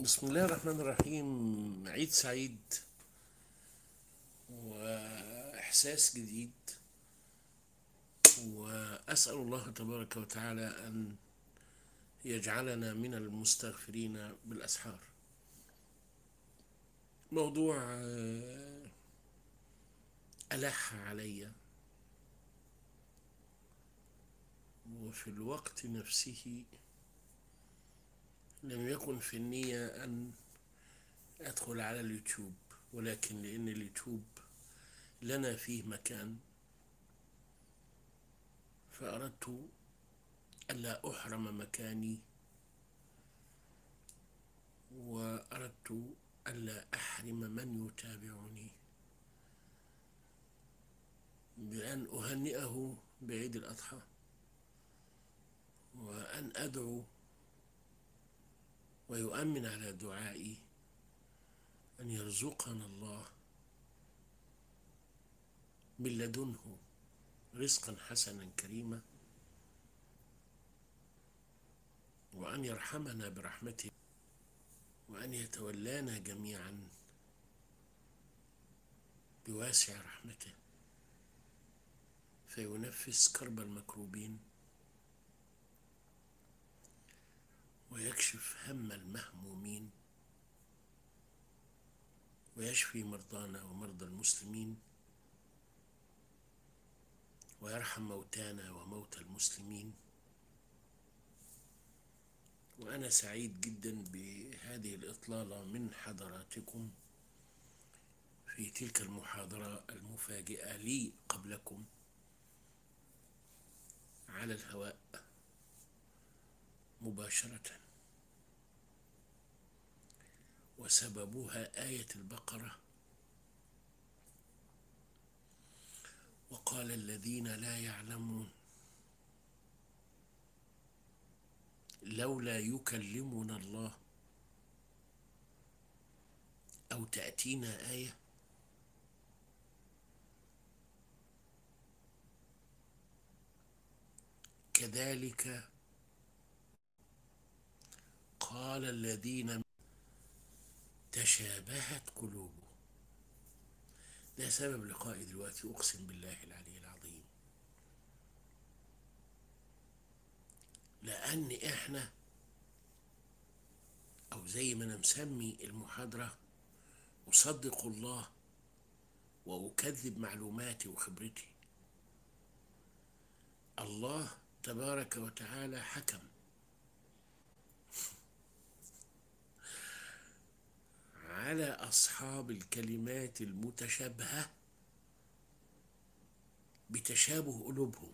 بسم الله الرحمن الرحيم عيد سعيد وإحساس جديد وأسأل الله تبارك وتعالى أن يجعلنا من المستغفرين بالأسحار موضوع آه، ألح علي وفي الوقت نفسه لم يكن في النية أن أدخل على اليوتيوب ولكن لأن اليوتيوب لنا فيه مكان فأردت ألا أحرم مكاني وأردت ألا أحرم من يتابعني بأن أهنئه بعيد الأضحى وأن أدعو ويؤمن على دعائي أن يرزقنا الله من لدنه رزقا حسنا كريما وأن يرحمنا برحمته وأن يتولانا جميعا بواسع رحمته فينفس كرب المكروبين ويكشف هم المهمومين ويشفي مرضانا ومرضى المسلمين ويرحم موتانا وموتى المسلمين وأنا سعيد جدا بهذه الإطلالة من حضراتكم في تلك المحاضرة المفاجئة لي قبلكم على الهواء مباشرة وسببها آية البقرة وقال الذين لا يعلمون لولا يكلمنا الله أو تأتينا آية كذلك قال الذين تشابهت قلوبهم ده سبب لقائي دلوقتي أقسم بالله العلي العظيم لأن إحنا أو زي ما أنا مسمي المحاضرة أصدق الله وأكذب معلوماتي وخبرتي الله تبارك وتعالى حكم على أصحاب الكلمات المتشابهة بتشابه قلوبهم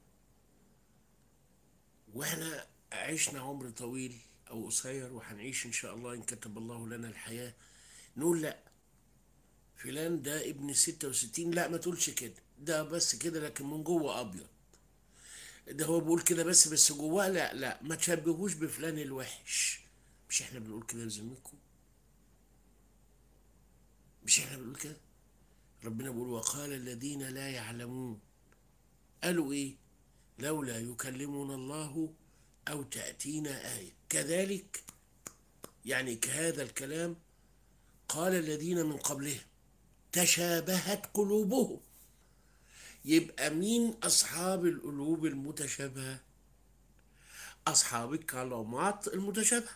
واحنا عشنا عمر طويل أو قصير وهنعيش إن شاء الله إن كتب الله لنا الحياة نقول لأ فلان ده ابن ستة وستين لا ما تقولش كده ده بس كده لكن من جوه أبيض ده هو بيقول كده بس بس جواه لا لا ما تشبهوش بفلان الوحش مش احنا بنقول كده لزميلكم مش احنا بنقول كده ربنا بيقول وقال الذين لا يعلمون قالوا ايه لولا يكلمنا الله او تاتينا ايه كذلك يعني كهذا الكلام قال الذين من قبلهم تشابهت قلوبهم يبقى مين اصحاب القلوب المتشابهه اصحاب الكلمات المتشابهه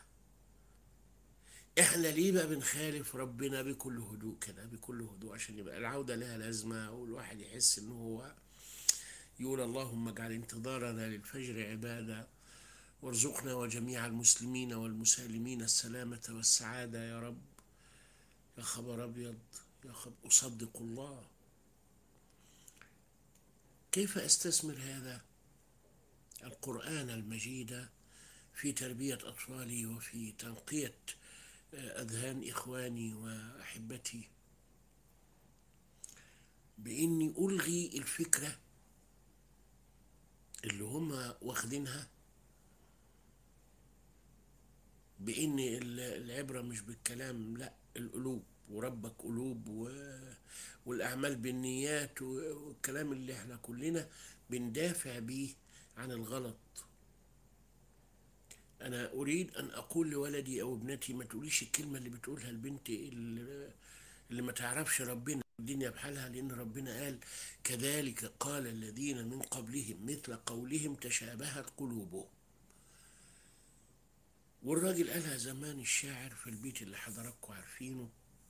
احنا ليه بقى بنخالف ربنا بكل هدوء كده بكل هدوء عشان يبقى العودة لها لازمة والواحد يحس ان هو يقول اللهم اجعل انتظارنا للفجر عبادة وارزقنا وجميع المسلمين والمسالمين السلامة والسعادة يا رب يا خبر أبيض يا خبر أصدق الله كيف أستثمر هذا القرآن المجيد في تربية أطفالي وفي تنقية أذهان إخواني وأحبتي بإني ألغي الفكرة اللي هم واخدينها بإن العبرة مش بالكلام لا القلوب وربك قلوب و... والأعمال بالنيات والكلام اللي احنا كلنا بندافع بيه عن الغلط أنا أريد أن أقول لولدي أو ابنتي ما تقوليش الكلمة اللي بتقولها البنت اللي اللي ما تعرفش ربنا الدنيا بحالها لأن ربنا قال كذلك قال الذين من قبلهم مثل قولهم تشابهت قلوبهم والراجل قالها زمان الشاعر في البيت اللي حضراتكم عارفينه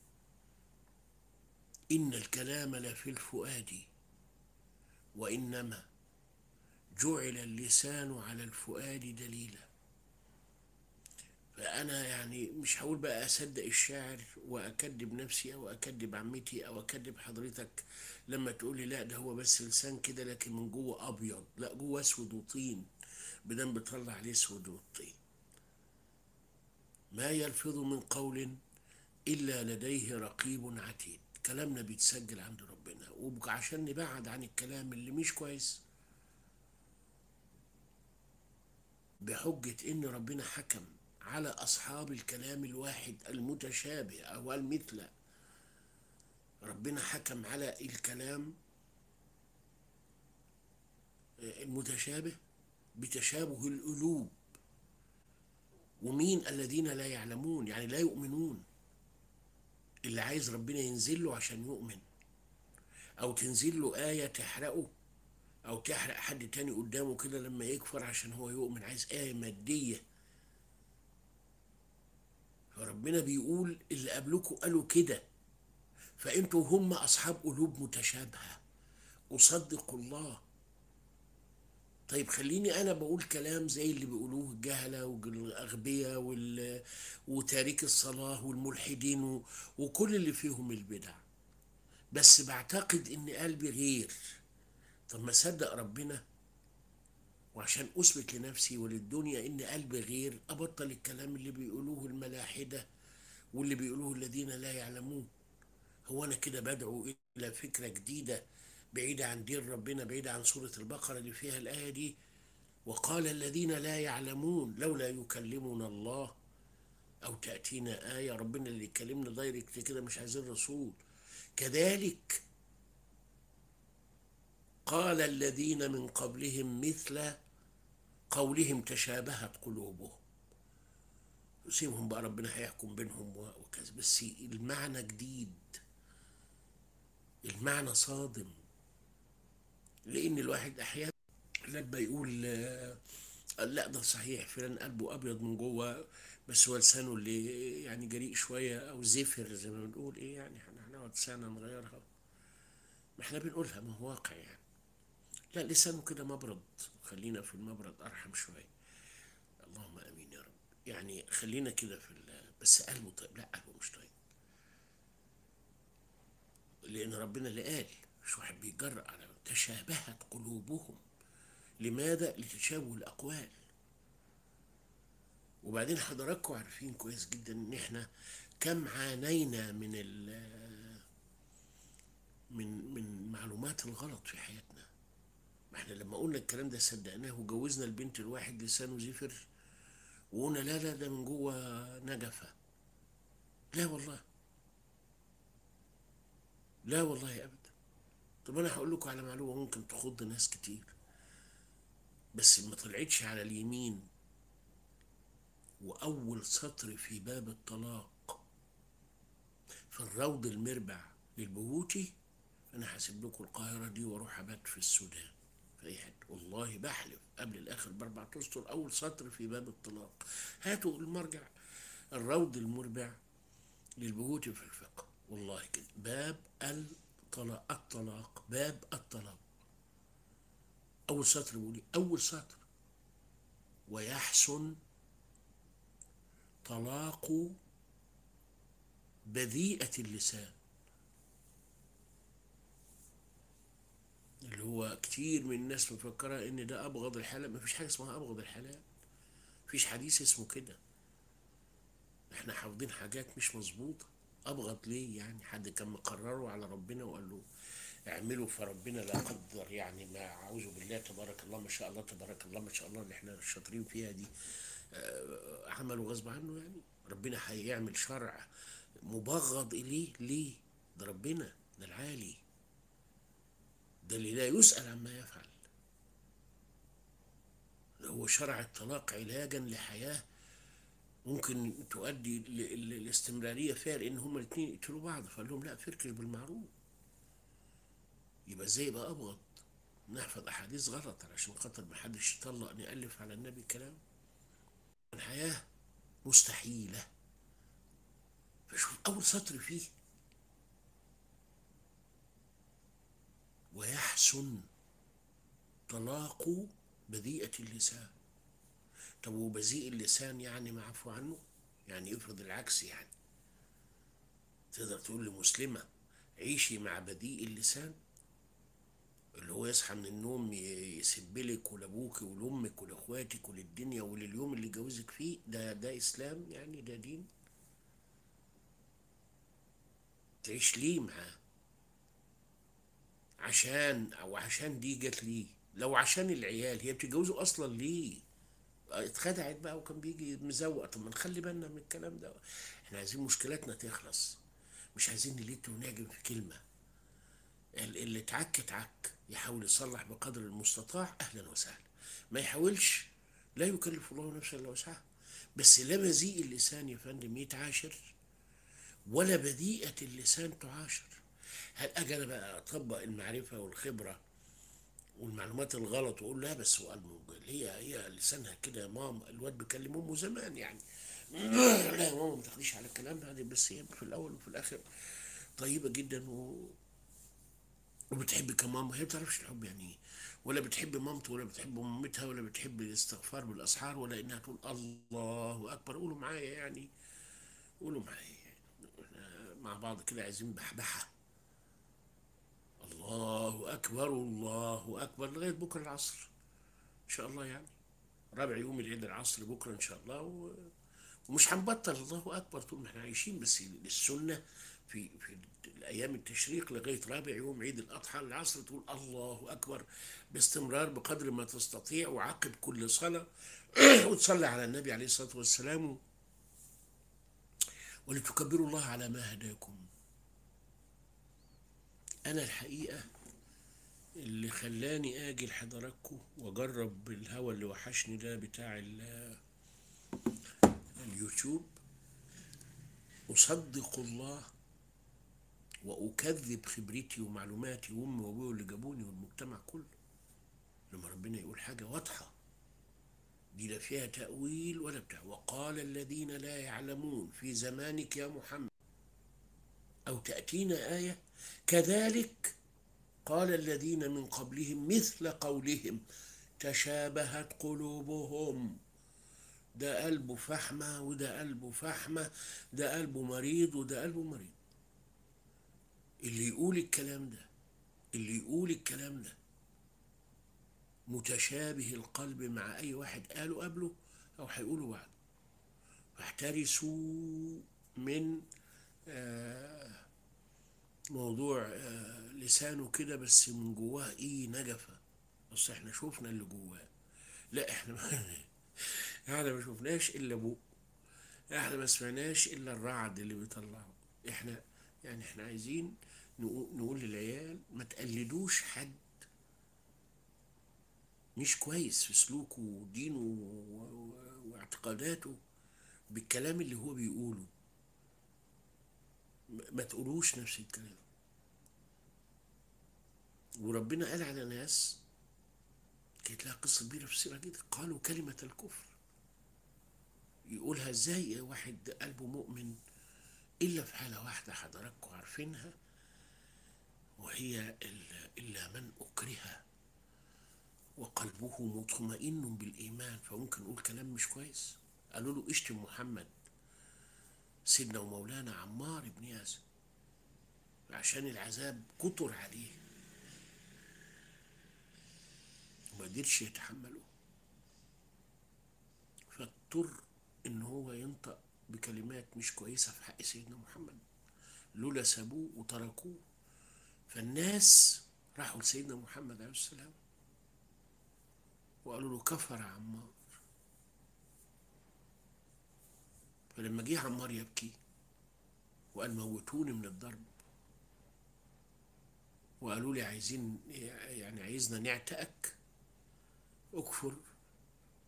إن الكلام لفي الفؤاد وإنما جعل اللسان على الفؤاد دليلا فأنا يعني مش هقول بقى أصدق الشاعر وأكذب نفسي أو أكذب عمتي أو أكذب حضرتك لما تقولي لا ده هو بس لسان كده لكن من جوه أبيض لا جوه أسود وطين بدم بيطلع عليه أسود وطين ما يلفظ من قول إلا لديه رقيب عتيد كلامنا بيتسجل عند ربنا وعشان نبعد عن الكلام اللي مش كويس بحجة إن ربنا حكم على أصحاب الكلام الواحد المتشابه أو المثل ربنا حكم على الكلام المتشابه بتشابه القلوب ومين الذين لا يعلمون يعني لا يؤمنون اللي عايز ربنا ينزل له عشان يؤمن او تنزل له آية تحرقه او تحرق حد تاني قدامه كده لما يكفر عشان هو يؤمن عايز آية مادية فربنا بيقول اللي قبلكم قالوا كده فانتوا هم اصحاب قلوب متشابهة اصدق الله طيب خليني انا بقول كلام زي اللي بيقولوه الجهله والاغبياء وال... وتارك الصلاه والملحدين و... وكل اللي فيهم البدع بس بعتقد ان قلبي غير طب ما صدق ربنا وعشان اثبت لنفسي وللدنيا ان قلبي غير ابطل الكلام اللي بيقولوه الملاحده واللي بيقولوه الذين لا يعلمون هو انا كده بدعو الى فكره جديده بعيدة عن دين ربنا بعيدة عن سورة البقرة اللي فيها الآية دي وقال الذين لا يعلمون لولا يكلمنا الله أو تأتينا آية ربنا اللي يكلمنا دايركت كده مش عايزين رسول كذلك قال الذين من قبلهم مثل قولهم تشابهت قلوبهم سيبهم بقى ربنا هيحكم بينهم وكذا بس المعنى جديد المعنى صادم لان الواحد احيانا لما يقول لا ده صحيح فلان قلبه ابيض من جوه بس هو لسانه اللي يعني جريء شويه او زفر زي ما بنقول ايه يعني احنا هنقعد سنه نغيرها ما احنا بنقولها ما هو واقع يعني لا لسانه كده مبرد خلينا في المبرد ارحم شويه اللهم امين يا رب يعني خلينا كده في بس قلبه طيب لا قلبه مش طيب لان ربنا اللي قال مش واحد بيجرأ على تشابهت قلوبهم لماذا لتشابه الاقوال وبعدين حضراتكم عارفين كويس جدا ان احنا كم عانينا من ال من من معلومات الغلط في حياتنا ما احنا لما قلنا الكلام ده صدقناه وجوزنا البنت الواحد لسانه زفر وقلنا لا لا ده من جوه نجفه لا والله لا والله ابدا طب انا هقول لكم على معلومه ممكن تخض ناس كتير بس ما طلعتش على اليمين واول سطر في باب الطلاق في الروض المربع للبهوتي انا هسيب لكم القاهره دي واروح ابات في السودان في اي حته والله بحلف قبل الاخر باربع اسطر اول سطر في باب الطلاق هاتوا المرجع الروض المربع للبهوتي في الفقه والله كده باب الطلاق الطلاق باب الطلاق أول سطر بيقول أول سطر ويحسن طلاق بذيئة اللسان اللي هو كتير من الناس مفكرة إن ده أبغض الحلال مفيش حاجة اسمها أبغض الحلال مفيش حديث اسمه كده احنا حافظين حاجات مش مظبوطة أبغض ليه يعني حد كان مقرره على ربنا وقال له اعملوا فربنا لا قدر يعني ما اعوذ بالله تبارك الله ما شاء الله تبارك الله ما شاء الله اللي احنا شاطرين فيها دي آه، عملوا غصب عنه يعني ربنا هيعمل شرع مبغض اليه ليه ده ربنا ده العالي ده اللي لا يسأل عما يفعل هو شرع الطلاق علاجا لحياة ممكن تؤدي ل- ل- الاستمرارية فيها لأن هما الاتنين يقتلوا بعض فقال لهم لا فركش بالمعروف يبقى ازاي يبقى أبغض نحفظ أحاديث غلط علشان خاطر محدش يطلق نألف على النبي كلام الحياة مستحيلة فشوف أول سطر فيه ويحسن طلاق بذيئة اللسان طب وبذيء اللسان يعني معفو عنه يعني افرض العكس يعني تقدر تقول لمسلمة عيشي مع بذيء اللسان اللي هو يصحى من النوم ي- يسبلك ولابوك ولامك ولاخواتك وللدنيا ولليوم اللي جوزك فيه ده ده اسلام يعني ده دين تعيش ليه معاه عشان او عشان دي جت ليه لو عشان العيال هي بتتجوزه اصلا ليه اتخدعت بقى وكان بيجي مزوق طب ما نخلي بالنا من الكلام ده احنا عايزين مشكلاتنا تخلص مش عايزين نلت ونعجن في كلمه ال- اللي اتعك اتعك يحاول يصلح بقدر المستطاع اهلا وسهلا ما يحاولش لا يكلف الله نفسا الا وسعها بس لا بذيء اللسان يا فندم يتعاشر ولا بذيئة اللسان تعاشر هل اجي انا بقى اطبق المعرفة والخبرة والمعلومات الغلط واقول لا بس هو الموجة هي هي لسانها كده يا ماما الواد بيكلم امه زمان يعني لا يا ماما ما تاخديش على الكلام ده بس هي في الاول وفي الاخر طيبة جدا و... وبتحب ماما هي ما بتعرفش الحب يعني ايه ولا بتحب مامته ولا بتحب مامتها ولا بتحب الاستغفار بالاسحار ولا انها تقول الله اكبر قولوا معايا يعني قولوا معايا إحنا مع بعض كده عايزين بحبحه الله اكبر الله اكبر لغايه بكره العصر ان شاء الله يعني رابع يوم العيد العصر بكره ان شاء الله و... ومش هنبطل الله اكبر طول ما احنا عايشين بس السنه في في الايام التشريق لغايه رابع يوم عيد الاضحى العصر تقول الله اكبر باستمرار بقدر ما تستطيع وعقب كل صلاه وتصلي على النبي عليه الصلاه والسلام ولتكبروا الله على ما هداكم انا الحقيقه اللي خلاني اجي لحضراتكم واجرب الهوا اللي وحشني ده بتاع ال- اليوتيوب اصدق الله واكذب خبرتي ومعلوماتي وامي وابوي اللي جابوني والمجتمع كله لما ربنا يقول حاجه واضحه دي لا فيها تاويل ولا بتاع وقال الذين لا يعلمون في زمانك يا محمد او تاتينا ايه كذلك قال الذين من قبلهم مثل قولهم تشابهت قلوبهم ده قلبه فحمة وده قلبه فحمة ده قلبه مريض وده قلبه مريض اللي يقول الكلام ده اللي يقول الكلام ده متشابه القلب مع أي واحد قاله قبله أو هيقوله بعده فاحترسوا من آه موضوع آه لسانه كده بس من جواه ايه نجفة بس احنا شوفنا اللي جواه لا احنا ما احنا ما شفناش الا ابوه احنا ما سمعناش الا الرعد اللي بيطلعه احنا يعني احنا عايزين نقول, نقول للعيال ما تقلدوش حد مش كويس في سلوكه ودينه و- و- واعتقاداته بالكلام اللي هو بيقوله ما ما تقولوش نفس الكلام وربنا قال على ناس كانت لها قصة كبيرة في السيرة جدا قالوا كلمة الكفر يقولها ازاي يا واحد قلبه مؤمن إلا في حالة واحدة حضراتكم عارفينها وهي إلا, إلا من أكره وقلبه مطمئن بالإيمان فممكن نقول كلام مش كويس قالوا له اشتم محمد سيدنا ومولانا عمار بن ياسر عشان العذاب كتر عليه وما قدرش يتحمله فاضطر ان هو ينطق بكلمات مش كويسه في حق سيدنا محمد لولا سابوه وتركوه فالناس راحوا لسيدنا محمد عليه السلام وقالوا له كفر عمار فلما جه عمار يبكي وقال موتوني من الضرب وقالوا لي عايزين يعني عايزنا نعتقك اكفر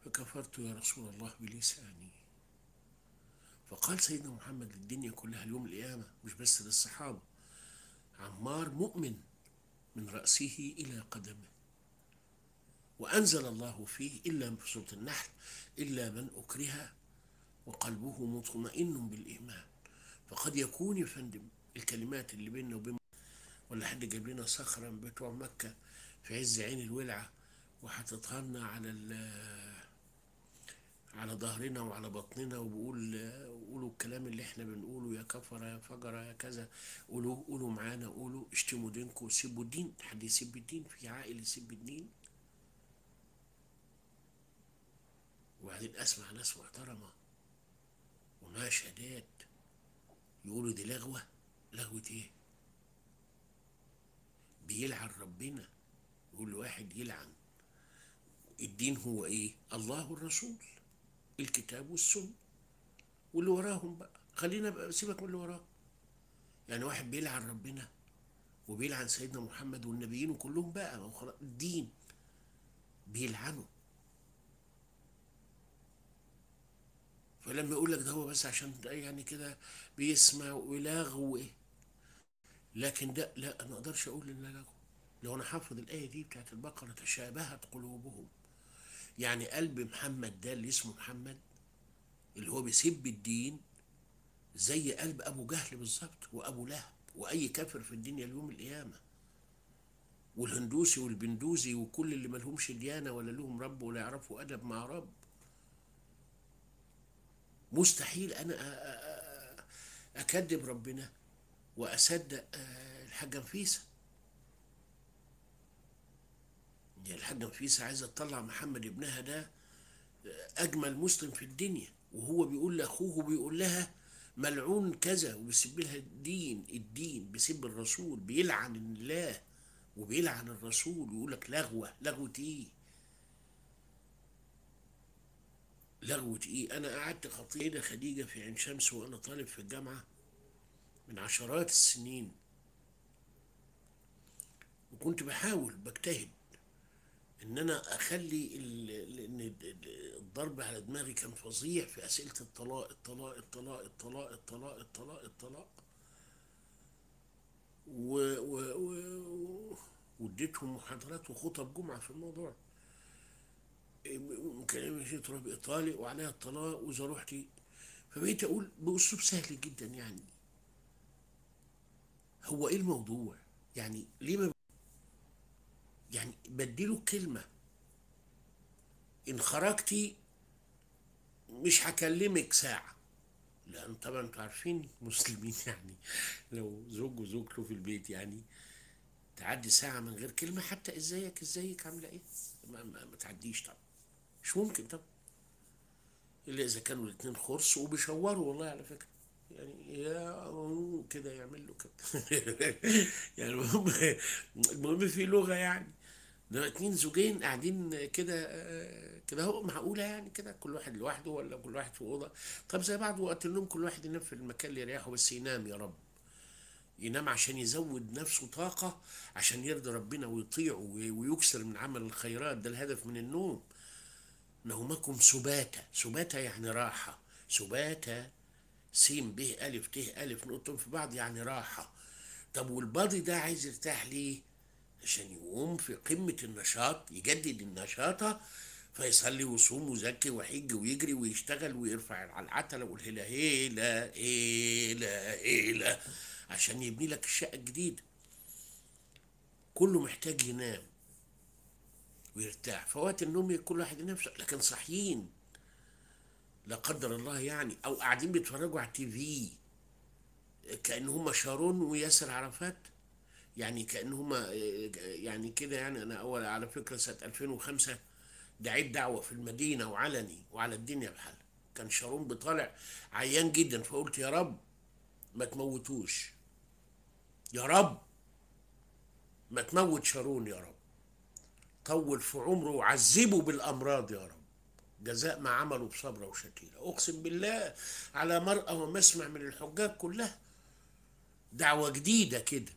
فكفرت يا رسول الله بلساني فقال سيدنا محمد للدنيا كلها اليوم القيامة مش بس للصحابة عمار مؤمن من رأسه إلى قدمه وأنزل الله فيه إلا في سورة النحل إلا من أكره وقلبه مطمئن بالإيمان فقد يكون يا فندم الكلمات اللي بيننا وبين ولا حد جاب لنا صخرة من بتوع مكة في عز عين الولعة وحاططها لنا على ال- على ظهرنا وعلى بطننا وبقول قولوا الكلام اللي احنا بنقوله يا كفرة يا فجرة يا كذا قولوا قولوا معانا قولوا اشتموا دينكم سيبوا الدين حد يسيب الدين في عاقل يسيب الدين وبعدين اسمع ناس محترمة ومعاها شهادات يقولوا دي لغوة لغوة ايه بيلعن ربنا يقول لواحد يلعن الدين هو ايه الله والرسول الكتاب والسنة واللي وراهم بقى خلينا بقى سيبك من اللي وراه يعني واحد بيلعن ربنا وبيلعن سيدنا محمد والنبيين كلهم بقى ما هو خلاص الدين بيلعنوا فلما يقول لك ده هو بس عشان ده يعني كده بيسمع ويلاغو ايه لكن ده لا انا ما اقدرش اقول ان ده لغو لو انا حافظ الايه دي بتاعت البقره تشابهت قلوبهم يعني قلب محمد ده اللي اسمه محمد اللي هو بيسب الدين زي قلب ابو جهل بالظبط وابو لهب واي كافر في الدنيا اليوم القيامه والهندوسي والبندوزي وكل اللي ملهمش ديانه ولا لهم رب ولا يعرفوا ادب مع رب مستحيل انا أ- أ- أ- اكذب ربنا واصدق آه، الحاجه نفيسه دي الحاجه نفيسه عايزه تطلع محمد ابنها ده اجمل مسلم في الدنيا وهو بيقول لاخوه بيقول لها ملعون كذا وبيسب لها الدين الدين بيسب الرسول بيلعن الله وبيلعن الرسول ويقول لك لغوه لغوه ايه لغوه ايه انا قعدت خطيبه خديجه في عين شمس وانا طالب في الجامعه من عشرات السنين وكنت بحاول بجتهد ان انا اخلي ال- لان الضرب على دماغي كان فظيع في اسئله الطلاق الطلاق الطلاق الطلاق الطلاق الطلاق الطلاق و و و واديتهم محاضرات وخطب جمعه في الموضوع كلام شيء تراب ايطالي وعليها الطلاق واذا رحتي فبقيت اقول باسلوب سهل جدا يعني هو ايه الموضوع يعني ليه ما يعني بديله كلمة إن خرجتي مش هكلمك ساعة لأن طبعا انتوا عارفين مسلمين يعني لو زوج وزوجته في البيت يعني تعدي ساعة من غير كلمة حتى ازيك ازيك عاملة ايه ما, ما, ما تعديش طبعا مش ممكن طبعا إلا إذا كانوا الاتنين خرس وبيشوروا والله على فكرة يعني يا كده يعمل له كده يعني المهم المهم في لغة يعني ده اتنين زوجين قاعدين كده آه، كده هو معقولة يعني كده كل واحد لوحده ولا كل واحد في أوضة طب زي بعض وقت النوم كل واحد ينام في المكان اللي يريحه بس ينام يا رب ينام عشان يزود نفسه طاقة عشان يرضي ربنا ويطيعه وي- ويكثر من عمل الخيرات ده الهدف من النوم نومكم سباتة سباتة يعني راحة سباتة سين ب ألف ت ألف نقطتين في بعض يعني راحة طب والبادي ده عايز يرتاح ليه؟ عشان يقوم في قمة النشاط يجدد النشاطة فيصلي ويصوم ويزكي ويحج ويجري ويشتغل ويرفع على العتلة والهلا هيلا هيلا هيلا عشان يبني لك الشقة الجديدة كله محتاج ينام ويرتاح فوقت النوم كل واحد ينام لكن صاحيين لا قدر الله يعني او قاعدين بيتفرجوا على التي في كأن هم شارون وياسر عرفات يعني كأن هم يعني كده يعني انا اول على فكرة سنة 2005 دعيت دعوة في المدينة وعلني وعلى الدنيا بحالها كان شارون بطالع عيان جدا فقلت يا رب ما تموتوش يا رب ما تموت شارون يا رب طول في عمره وعذبه بالامراض يا رب جزاء ما عملوا بصبر وشتيلة اقسم بالله على مرأى ومسمع من الحجاج كلها دعوة جديدة كده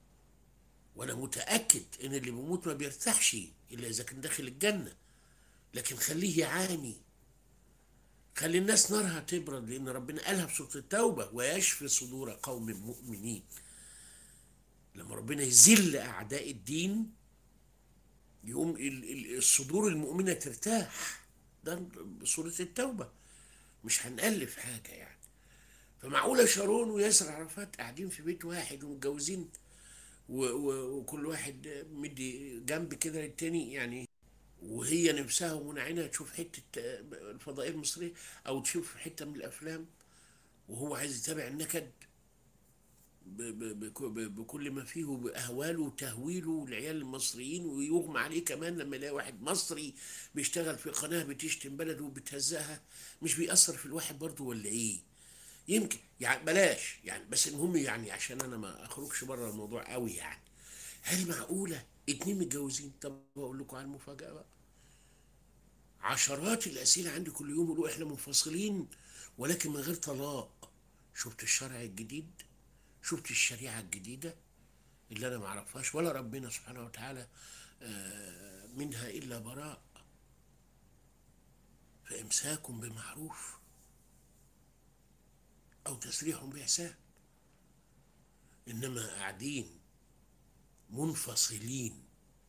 وانا متأكد ان اللي بيموت ما بيرتاحش الا اذا كان داخل الجنة لكن خليه يعاني خلي الناس نارها تبرد لان ربنا قالها في سوره التوبه ويشفي صدور قوم مؤمنين لما ربنا يذل اعداء الدين يقوم ال- ال- الصدور المؤمنه ترتاح ده سوره التوبه مش هنألف حاجه يعني فمعقوله شارون وياسر عرفات قاعدين في بيت واحد ومتجوزين و- و- وكل واحد مدي جنب كده للتاني يعني وهي نفسها ومنعينها تشوف حتة الفضائية المصرية أو تشوف حتة من الأفلام وهو عايز يتابع النكد ب- ب- بك- ب- بكل ما فيه بأهواله وتهويله والعيال المصريين ويغمى عليه كمان لما يلاقي واحد مصري بيشتغل في قناة بتشتم بلده وبتهزقها مش بيأثر في الواحد برضه ولا إيه؟ يمكن يعني بلاش يعني بس المهم يعني عشان أنا ما أخرجش بره الموضوع قوي يعني هل معقولة اتنين متجوزين طب أقول لكم على المفاجأة بقى عشرات الأسئلة عندي كل يوم يقولوا إحنا منفصلين ولكن من غير طلاق شفت الشرع الجديد شفت الشريعة الجديدة اللي أنا معرفهاش ولا ربنا سبحانه وتعالى آه، منها إلا براء فإمساك بمعروف أو تسريح بإحسان إنما قاعدين منفصلين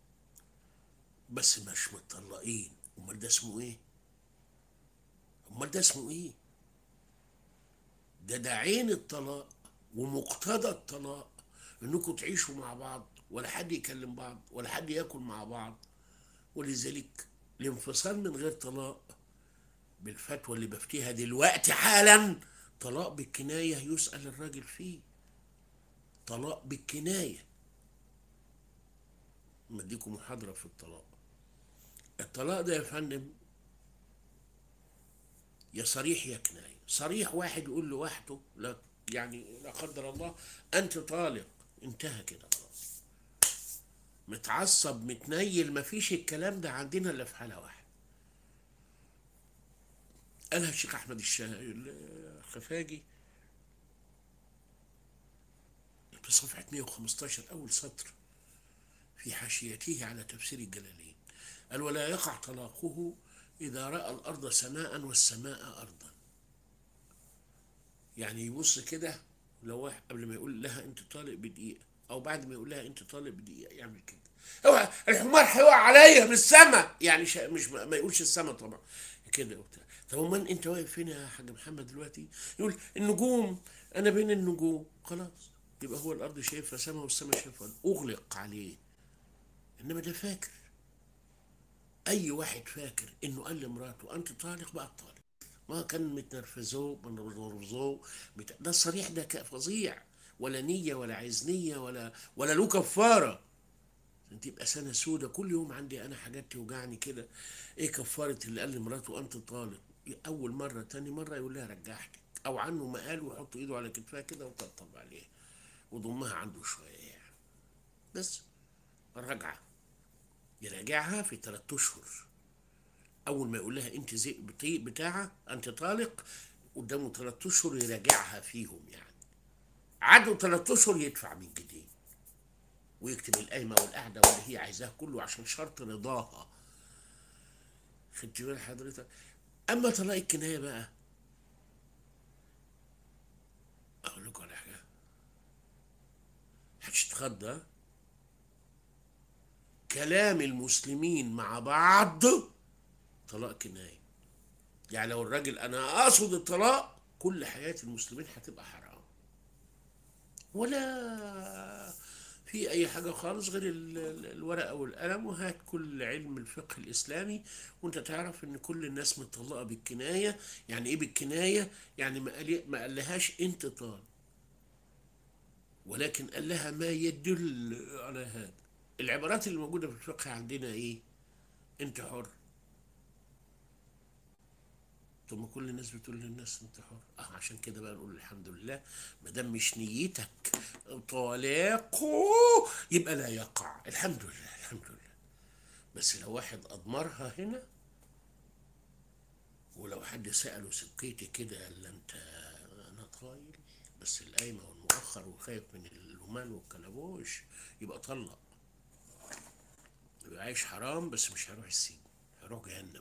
بس مش متطلقين امال ده اسمه ايه امال ده اسمه ايه ده ده عين الطلاق ومقتضى الطلاق انكم تعيشوا مع بعض ولا حد يكلم بعض ولا حد ياكل مع بعض ولذلك الانفصال من غير طلاق بالفتوى اللي بفتيها دلوقتي حالا طلاق بالكناية يسأل الراجل فيه طلاق بالكناية مديكم محاضرة في الطلاق الطلاق ده يا فندم يا صريح يا كناية صريح واحد يقول لوحده لا يعني لا قدر الله أنت طالق انتهى كده خلاص متعصب متنيل مفيش الكلام ده عندنا إلا في حالة واحدة قالها الشيخ أحمد الشا- الخفاجي في صفحة 115 أول سطر في حاشيته على تفسير الجلالين قال ولا يقع طلاقه إذا رأى الأرض سماء والسماء أرضا يعني يبص كده لو واحد قبل ما يقول لها أنت طالق بدقيقة أو بعد ما يقول لها أنت طالق بدقيقة يعمل كده هو الحمار هيقع عليا من السماء يعني شا مش ما ما يقولش السماء طبعا كده وبتاع طب امال انت واقف فين يا حاج محمد دلوقتي يقول النجوم انا بين النجوم خلاص يبقى هو الارض شايفها سماء والسماء شايفها اغلق عليه انما ده فاكر اي واحد فاكر انه قال لمراته انت طالق بقى طالق ما كان متنرفزوه منرفزوه بتاع ده الصريح ده ك- فظيع ولا نية ولا عايز نية ولا ولا له كفارة عشان تبقى سنة سودة كل يوم عندي أنا حاجات توجعني كده إيه كفارة اللي قال لمراته أنت طالق أول مرة تاني مرة يقول لها رجعتك أو عنه ما قال ويحط إيده على كتفها كده وطبطب عليها وضمها عنده شوية يعني بس الرجعة يراجعها في ثلاثة أشهر أول ما يقول لها أنت زي بطيء بتاعها أنت طالق قدامه ثلاثة أشهر يراجعها فيهم يعني عدوا ثلاثة أشهر يدفع من جديد ويكتب القايمة والقعدة واللي هي عايزاه كله عشان شرط رضاها خدت بال حضرتك أما طلاق الكناية بقى أقول لكم على حاجة هتتخضى كلام المسلمين مع بعض طلاق كناية يعني لو الراجل أنا أقصد الطلاق كل حياة المسلمين هتبقى حرام ولا في أي حاجة خالص غير ال- ال- الورقة والقلم وهات كل علم الفقه الإسلامي وأنت تعرف إن كل الناس مطلقة بالكناية يعني إيه بالكناية؟ يعني ما قال ما قالهاش أنت طالق ولكن قال لها ما يدل على هذا العبارات اللي موجودة في الفقه عندنا إيه؟ أنت حر ثم كل الناس بتقول للناس انت حر اه عشان كده بقى نقول الحمد لله ما دام مش نيتك طلاقه يبقى لا يقع الحمد لله الحمد لله بس لو واحد اضمرها هنا ولو حد سأله سكيتي كده قال له انت انا طايل بس القايمة والمؤخر وخايف من اللومان والكلبوش يبقى طلق يبقى عايش حرام بس مش هيروح السجن هروح جهنم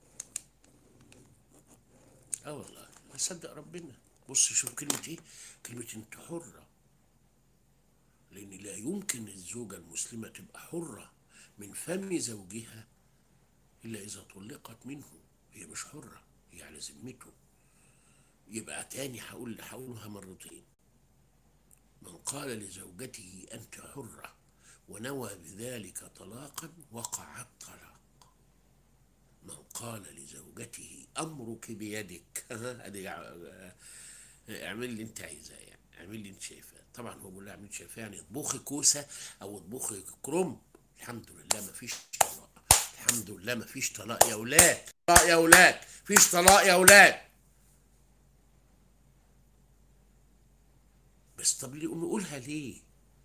اه والله اصدق ربنا بص شوف كلمة ايه كلمة انت حرة لان لا يمكن الزوجة المسلمة تبقى حرة من فم زوجها الا اذا طلقت منه هي مش حرة هي على ذمته يبقى تاني هقول هقولها مرتين من قال لزوجته انت حرة ونوى بذلك طلاقا وقع الطلاق من قال لزوجته امرك بيدك ادي اعمل اللي انت عايزاه يعني اعمل اللي انت شايفاه طبعا هو بيقول لها اعمل شايفاه يعني اطبخي كوسه او اطبخي كرنب الحمد لله ما فيش طلاق الحمد لله ما فيش طلاق يا اولاد طلاق يا اولاد فيش طلاق يا اولاد بس طب ليه نقولها ليه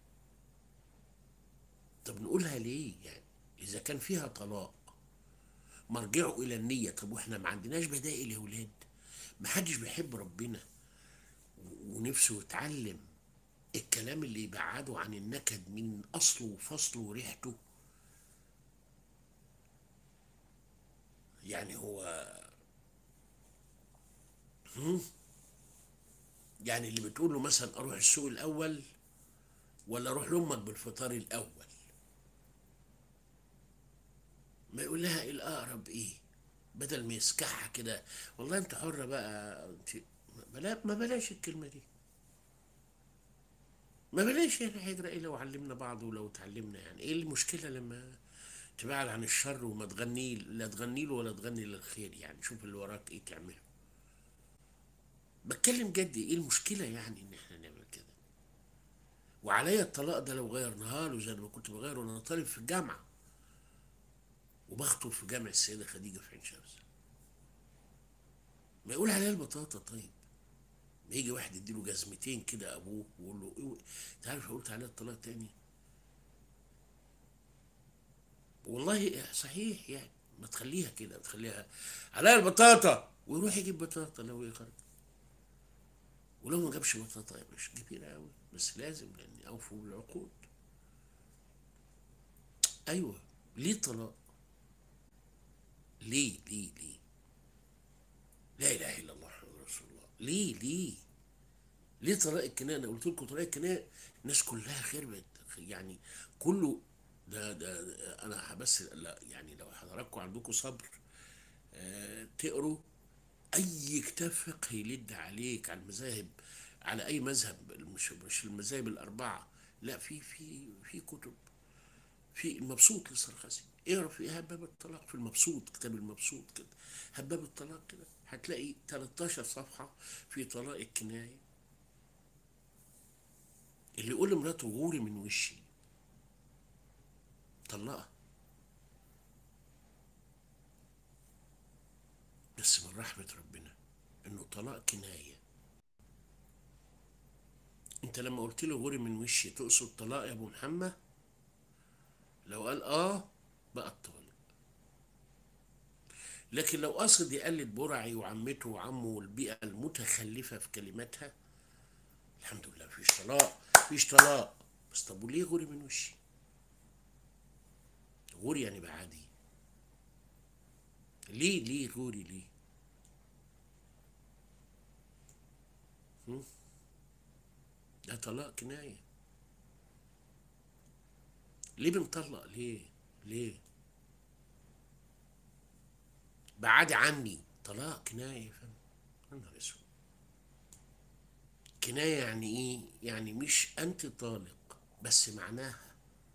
طب نقولها ليه يعني اذا كان فيها طلاق مرجعه الى النيه طب واحنا ما عندناش بدائل يا اولاد ما حدش بيحب ربنا ونفسه يتعلم الكلام اللي يبعده عن النكد من اصله وفصله وريحته يعني هو هم؟ يعني اللي بتقول له مثلا اروح السوق الاول ولا اروح لامك بالفطار الاول ما يقول لها ايه الاقرب ايه بدل ما يسكحها كده والله انت حره بقى انت بلا ما بلاش الكلمه دي ما بلاش يعني هيجرى ايه لو علمنا بعض ولو اتعلمنا يعني ايه المشكله لما تبعد عن الشر وما تغني لا تغني له ولا تغني للخير يعني شوف اللي وراك ايه تعمله بتكلم جد ايه المشكله يعني ان احنا نعمل كده وعليا الطلاق ده لو غيرناها له زي ما كنت بغيره وانا طالب في الجامعه وبخطب في جامع السيده خديجه في عين شمس ما يقول عليها البطاطا طيب ما يجي واحد يديله جزمتين كده ابوه ويقول له ايه انت عارف قلت عليها الطلاق تاني والله صحيح يعني ما تخليها كده تخليها عليها البطاطا ويروح يجيب بطاطا لو يخرج ولو ما جابش بطاطا مش كبيرة قوي بس لازم لان اوفوا بالعقود ايوه ليه طلاق ليه ليه ليه لا اله الا الله محمد رسول الله ليه ليه ليه طلاق الكنايه انا قلت لكم طلاق الكنايه الناس كلها خربت يعني كله ده ده ده انا بس لا يعني لو حضراتكم عندكم صبر آه تقروا اي كتاب فقه يلد عليك على المذاهب على اي مذهب مش مش المذاهب الاربعه لا في في في كتب في المبسوط للسرخسي اقرا في هباب الطلاق في المبسوط كتاب المبسوط كده هباب الطلاق كده هتلاقي 13 صفحه في طلاق الكنايه اللي يقول لمراته غوري من وشي طلقها بس من رحمة ربنا انه طلاق كناية انت لما قلت له غوري من وشي تقصد طلاق يا ابو محمد لو قال اه بقى الطالق لكن لو قصد يقلد برعي وعمته وعمه والبيئة المتخلفة في كلماتها الحمد لله مفيش طلاق مفيش طلاق بس طب وليه غوري من وشي غوري يعني بقى عادي ليه ليه غوري ليه هم؟ ده طلاق كناية ليه بنطلق ليه ليه بعاد عني طلاق كناية فاهم يا نهار اسود كناية يعني ايه يعني مش انت طالق بس معناها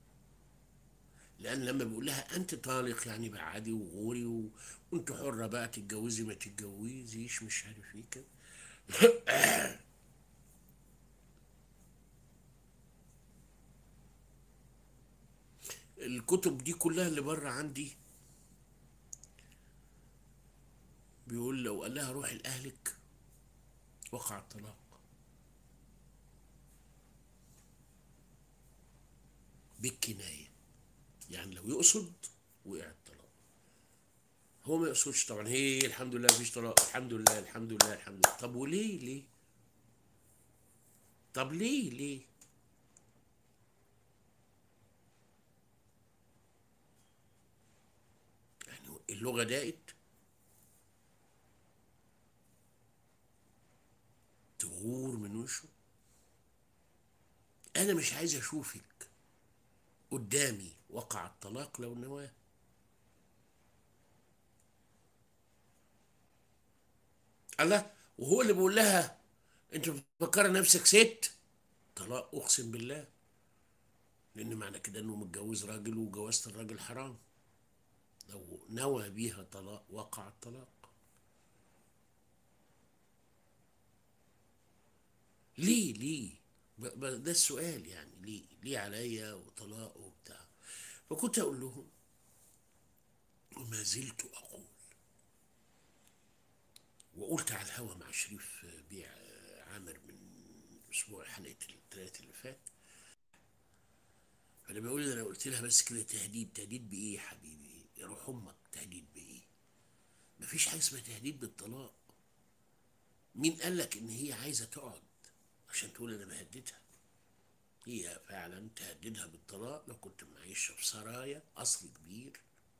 لان لما بيقول لها انت طالق يعني بعدي وغوري و... وانت حرة بقى تتجوزي ما تتجوزيش مش عارف ايه كده الكتب دي كلها اللي بره عندي بيقول لو قال لها روحي لأهلك وقع الطلاق بالكناية يعني لو يقصد وقع الطلاق هو ما يقصدش طبعا هي الحمد لله مفيش طلاق الحمد لله الحمد لله الحمد لله طب وليه ليه طب ليه ليه يعني اللغة دقت تغور من وشه أنا مش عايز أشوفك قدامي وقع الطلاق لو نواه الله وهو اللي بيقول لها انت مفكره نفسك ست طلاق اقسم بالله لان معنى كده انه متجوز راجل وجوازة الراجل حرام لو نوى بيها طلاق وقع الطلاق ليه ليه ب- ب- ده السؤال يعني ليه ليه عليا وطلاق وبتاع فكنت اقول لهم وما زلت اقول وقلت على الهوا مع شريف بيع عامر من اسبوع حلقه الثلاث اللي فات فانا بقول انا قلت لها بس كده تهديد تهديد بايه يا حبيبي يا روح امك تهديد بايه مفيش حاجه اسمها تهديد بالطلاق مين قال لك ان هي عايزه تقعد عشان تقول انا بهددها هي فعلا تهددها بالطلاق لو كنت معيشها في سرايا قصر كبير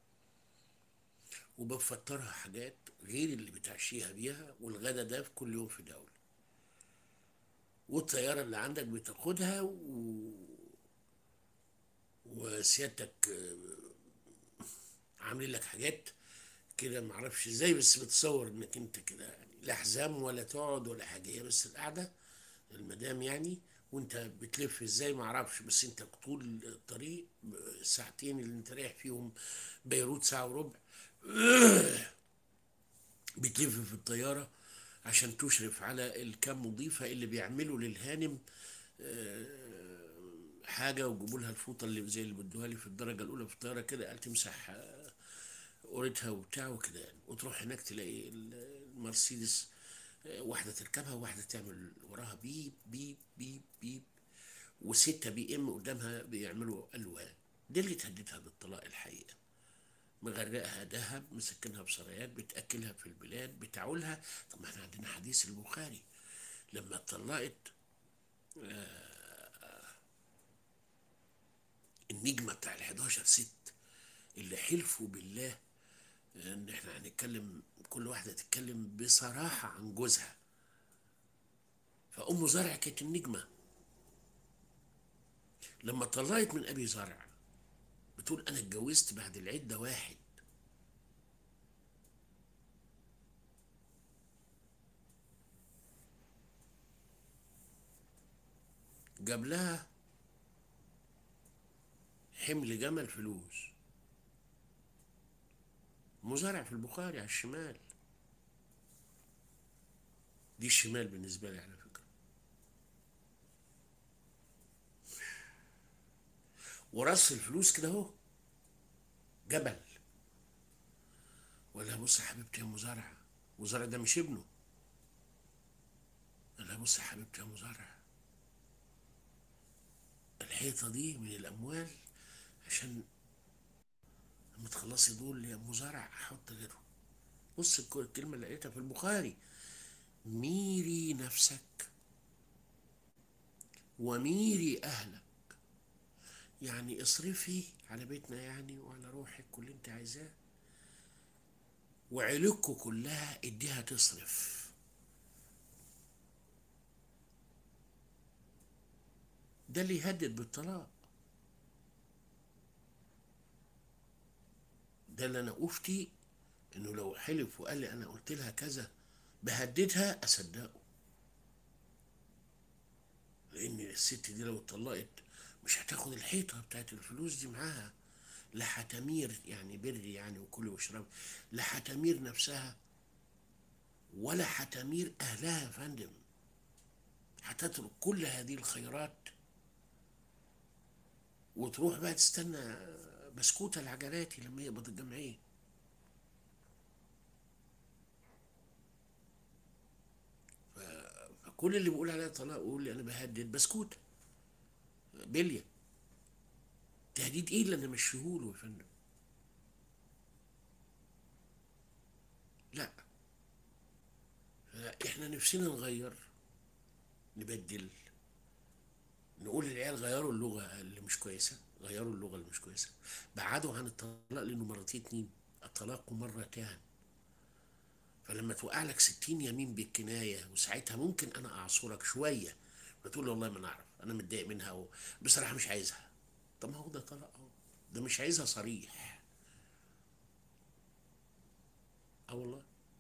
وبفطرها حاجات غير اللي بتعشيها بيها والغدا ده في كل يوم في دولة والطيارة اللي عندك بتاخدها و... وسيادتك آه، عاملين لك حاجات كده معرفش ازاي بس بتصور انك انت كده يعني لا حزام ولا تقعد ولا حاجة هي بس القعدة المدام يعني وانت بتلف ازاي معرفش بس انت طول الطريق الساعتين اللي انت رايح فيهم بيروت ساعة وربع بتلف في الطيارة عشان تشرف على الكام مضيفة اللي بيعملوا للهانم آه، حاجة ويجيبوا لها الفوطة اللي زي اللي بدوها لي في الدرجة الأولى في الطيارة كده قال تمسح آه، قورتها وبتاع وكده يعني وتروح هناك تلاقي ال- المرسيدس آه، واحدة تركبها وواحدة تعمل وراها بيب بيب بيب بيب وستة بي ام قدامها بيعملوا ألوان دي اللي تهددها بالطلاق الحقيقة مغرقها ذهب مسكنها بسرايات بتاكلها في البلاد بتعولها طب ما احنا عندنا حديث البخاري لما اتطلقت آه، النجمه بتاع ال 11 ست اللي حلفوا بالله ان احنا هنتكلم كل واحده تتكلم بصراحه عن جوزها فام زرع كانت النجمه لما طلقت من ابي زرع بتقول انا اتجوزت بعد العده واحد جاب لها حمل جمل فلوس مزارع في البخاري على الشمال دي الشمال بالنسبة لي على فكرة ورص الفلوس كده اهو جبل ولا بص يا حبيبتي يا مزارع مزارع ده مش ابنه قال لها بص يا حبيبتي يا مزارع الحيطة دي من الأموال عشان لما تخلصي دول يا مزارع أحط غيرهم بص الك- الكلمة اللي لقيتها في البخاري ميري نفسك وميري أهلك يعني اصرفي على بيتنا يعني وعلى روحك واللي انت عايزاه وعيلتكوا كلها اديها تصرف ده اللي يهدد بالطلاق ده اللي انا افتي انه لو حلف وقال لي انا قلت لها كذا بهددها اصدقه لان الست دي لو اتطلقت مش هتاخد الحيطه بتاعت الفلوس دي معاها لا هتمير يعني بري يعني وكلي واشربي لا هتمير نفسها ولا هتمير اهلها يا فندم هتترك كل هذه الخيرات وتروح بقى تستنى بسكوتة العجلاتي لما يقبض الجمعية ف- فكل اللي بيقول عليها طلاق يقول لي انا بهدد بسكوتة بلية تهديد ايه اللي انا مشيهوله يا فندم لا احنا نفسنا نغير نبدل نقول للعيال غيروا اللغة اللي مش كويسة غيروا اللغة اللي مش كويسة بعدوا عن الطلاق لأنه مرتين اتنين الطلاق مرتان فلما توقع لك ستين يمين بالكناية وساعتها ممكن أنا أعصرك شوية فتقول لي والله ما نعرف أنا متضايق منها و... بصراحة مش عايزها طب ما هو ده طلاق أهو ده مش عايزها صريح اه والله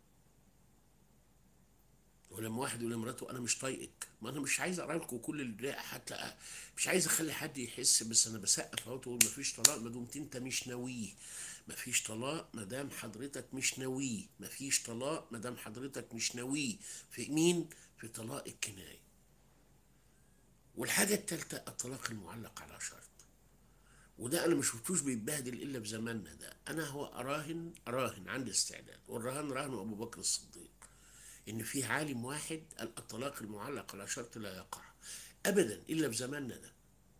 ولما واحد يقول لمراته انا مش طايقك ما انا مش عايز اقرا لكم كل الرئه حتى مش عايز اخلي حد يحس بس انا بسقف اهو تقول مفيش طلاق ما دمت انت مش ناويه مفيش طلاق ما دام حضرتك مش ناويه مفيش طلاق ما دام حضرتك مش ناويه في مين في طلاق الكنايه والحاجه الثالثه الطلاق المعلق على شرط وده انا ما شفتوش بيتبهدل الا في زماننا ده انا هو اراهن اراهن عندي استعداد والرهان رهن ابو بكر الصديق ان في عالم واحد قال الطلاق المعلق على شرط لا يقع ابدا الا في زماننا ده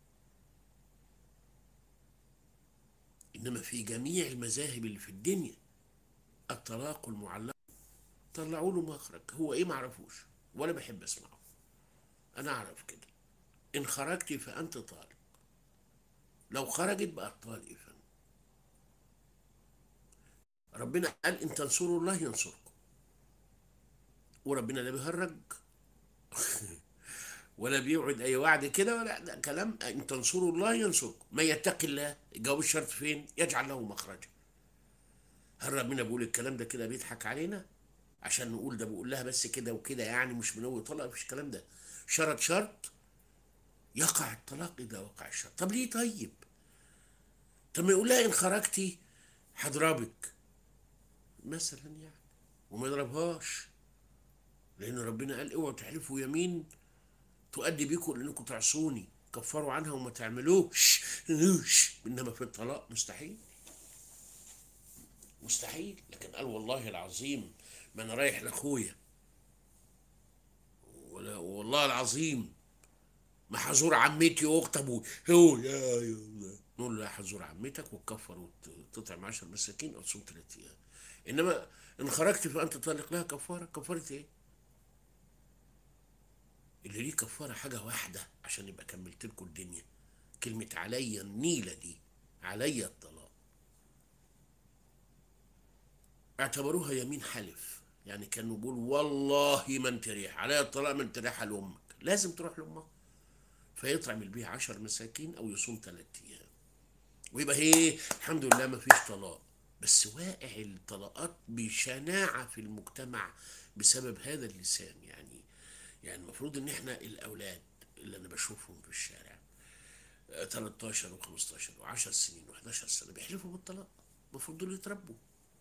انما في جميع المذاهب اللي في الدنيا الطلاق المعلق طلعوا له مخرج هو ايه معرفوش ولا بحب اسمعه انا اعرف كده ان خرجت فانت طالق لو خرجت بقى طالق فن ربنا قال ان تنصروا الله ينصركم وربنا لا بيهرج ولا بيوعد اي وعد كده ولا ده كلام ان تنصروا الله ينصركم من يتقي الله جواب الشرط فين يجعل له مخرجا هل ربنا بيقول الكلام ده كده بيضحك علينا عشان نقول ده بيقول لها بس كده وكده يعني مش منوي طلاق مفيش الكلام ده شرط شرط يقع الطلاق اذا وقع الشرط طب ليه طيب طب ما يقول لها ان خرجتي هضربك مثلا يعني وما يضربهاش لان ربنا قال اوعوا تحلفوا يمين تؤدي بيكم لانكم تعصوني كفروا عنها وما تعملوش انما في الطلاق مستحيل مستحيل لكن قال والله العظيم ما انا رايح لاخويا ولا والله العظيم ما حزور عمتي واخت ابوي هو يا يا نقول له حزور عمتك وتكفر وتطعم 10 مساكين او تصوم ثلاث ايام انما ان خرجت فانت طالق لها كفاره كفاره ايه؟ اللي ليه كفاره حاجه واحده عشان يبقى كملت لكم الدنيا كلمه عليا النيله دي عليا الطلاق اعتبروها يمين حلف يعني كانوا بيقول والله ما انت ريح عليا الطلاق ما انت ريحه لامك لازم تروح لامها فيطعم البيع عشر مساكين او يصوم ثلاث ايام ويبقى ايه الحمد لله ما فيش طلاق بس واقع الطلاقات بشناعه في المجتمع بسبب هذا اللسان يعني يعني المفروض ان احنا الاولاد اللي انا بشوفهم في الشارع 13 و15 و10 سنين و11 سنه بيحلفوا بالطلاق المفروض دول يتربوا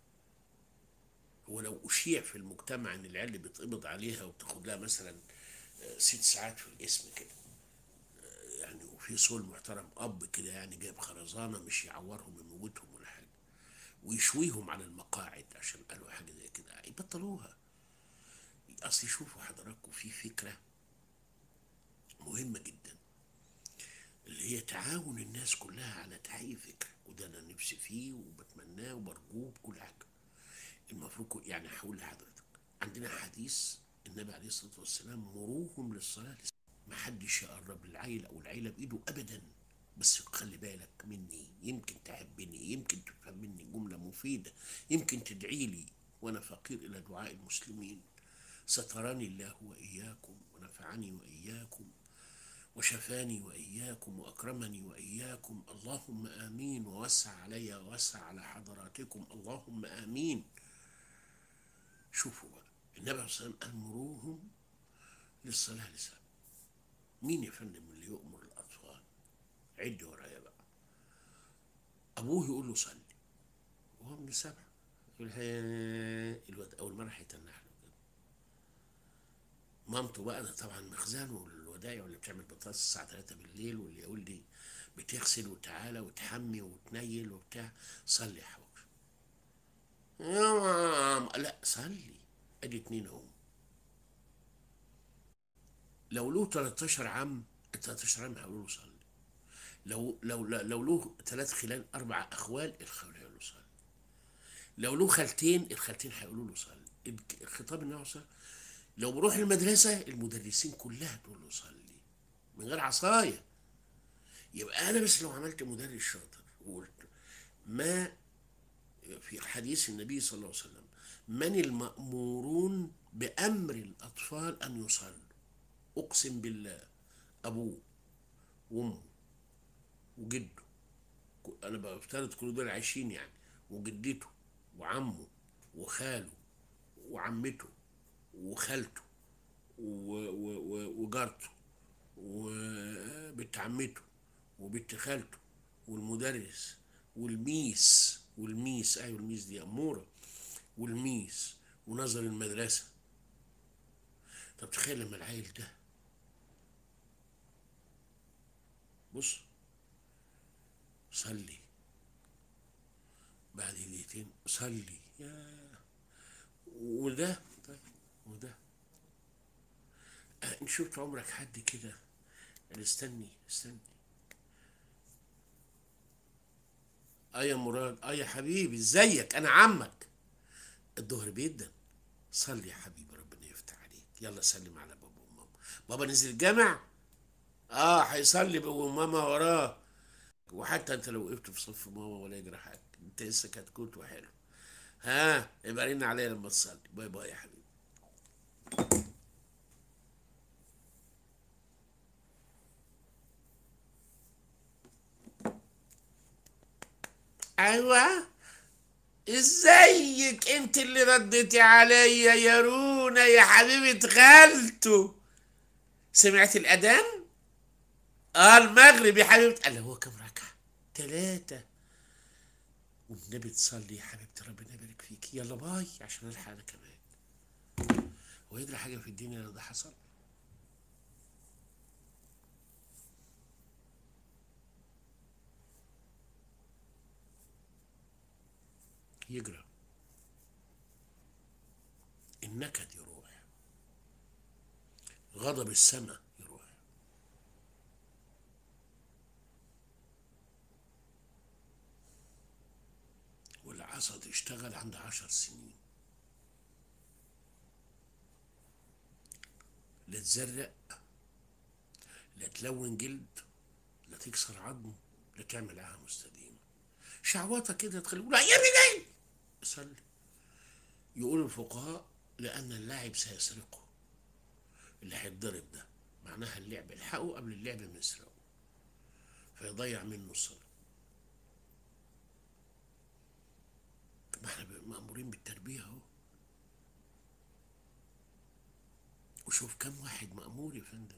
هو لو اشيع في المجتمع ان العيال بيتقبض عليها وتاخد لها مثلا ست ساعات في الجسم كده يعني وفي صول محترم اب كده يعني جايب خرزانه مش يعورهم يموتهم ولا حاجه ويشويهم على المقاعد عشان قالوا حاجه زي كده يبطلوها اصل شوفوا حضراتكم في فكره مهمه جدا اللي هي تعاون الناس كلها على تحقيق فكره وده انا نفسي فيه وبتمناه وبرجوه بكل حاجه المفروض يعني هقول لحضرتك عندنا حديث النبي عليه الصلاه والسلام مروهم للصلاه ما حدش يقرب للعيل او العيله بايده ابدا بس خلي بالك مني يمكن تحبني يمكن تفهم مني جمله مفيده يمكن تدعي لي وانا فقير الى دعاء المسلمين ستراني الله واياكم ونفعني واياكم وشفاني واياكم واكرمني واياكم اللهم امين ووسع علي ووسع على حضراتكم اللهم امين شوفوا بقى النبي عليه الصلاه والسلام قال مروهم للصلاه لسبب مين يا فندم اللي يؤمر الاطفال عد ورايا بقى ابوه يقول له صلي وهو من سبع يقول الواد اول مره هيتنح له كده مامته بقى ده طبعا مخزن والودايع واللي بتعمل بطاطس الساعه 3 بالليل واللي يقول لي بتغسل وتعالى وتحمي وتنيل وبتاع صلي يا حبيبي يا ماما لا صلي ادي اتنين اهو لو له 13 عام ال 13 عام هيقولوا له صلي لو لو لو له ثلاث خلال اربع اخوال الخوال هيقولوا له صلي لو له خالتين الخالتين هيقولوا له صلي الخطاب النبي صلى لو بروح المدرسه المدرسين كلها تقول له صلي من غير عصايه يبقى انا بس لو عملت مدرس شاطر وقلت ما في حديث النبي صلى الله عليه وسلم من المأمورون بأمر الأطفال أن يصلوا أقسم بالله أبوه وأمه وجده أنا بفترض كل دول عايشين يعني وجدته وعمه وخاله وعمته وخالته و- و- و- وجارته وبنت عمته وبنت خالته والمدرس والميس والميس ايوه الميس دي اموره والميس ونظر المدرسه طب تخيل لما العيل ده بص صلي بعد دقيقتين صلي يا وده طيب وده أه شفت عمرك حد كده قال استني استني اه يا مراد اه يا حبيبي ازيك انا عمك الظهر بيدن صلي يا حبيبي ربنا يفتح عليك يلا سلم على بابا وماما بابا نزل الجامع اه هيصلي بابا وماما وراه وحتى انت لو وقفت في صف ماما ولا يجرى حاجه انت لسه كتكوت وحلو ها يبقى رن عليا لما تصلي باي باي يا حبيبي ايوه ازيك انت اللي رديتي عليا يا رونا يا حبيبة خالته سمعت الاذان اه المغرب يا حبيبتي قال هو كم ركعة ثلاثة والنبي تصلي يا حبيبتي ربنا يبارك فيك يلا باي عشان الحق انا كمان هو يجري حاجة في الدنيا لو ده حصل يجرى النكد يروح غضب السماء يروح والعصد اشتغل عند عشر سنين لا تزرق لا تلون جلد لا تكسر عظم لا تعمل عاهة مستديمة شعوطة كده تخلي يقول يا رجال صلي يقول الفقهاء لأن اللاعب سيسرقه اللي هيتضرب ده معناها اللعب الحقه قبل اللعب ما يسرقه فيضيع منه الصلاة ما احنا مأمورين بالتربية اهو وشوف كم واحد مأمور يا فندم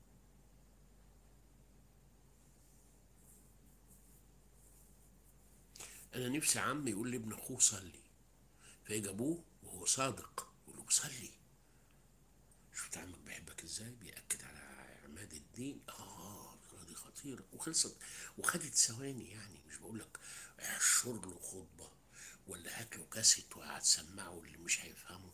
انا نفسي عمي يقول لابن اخوه صلي فيجي ابوه وهو صادق يقول له صلي شفت عمك بيحبك ازاي بيأكد على عماد الدين اه دي خطيرة وخلصت وخدت ثواني يعني مش بقول لك احشر له خطبة ولا هات له كاسيت وهتسمعه اللي مش هيفهمه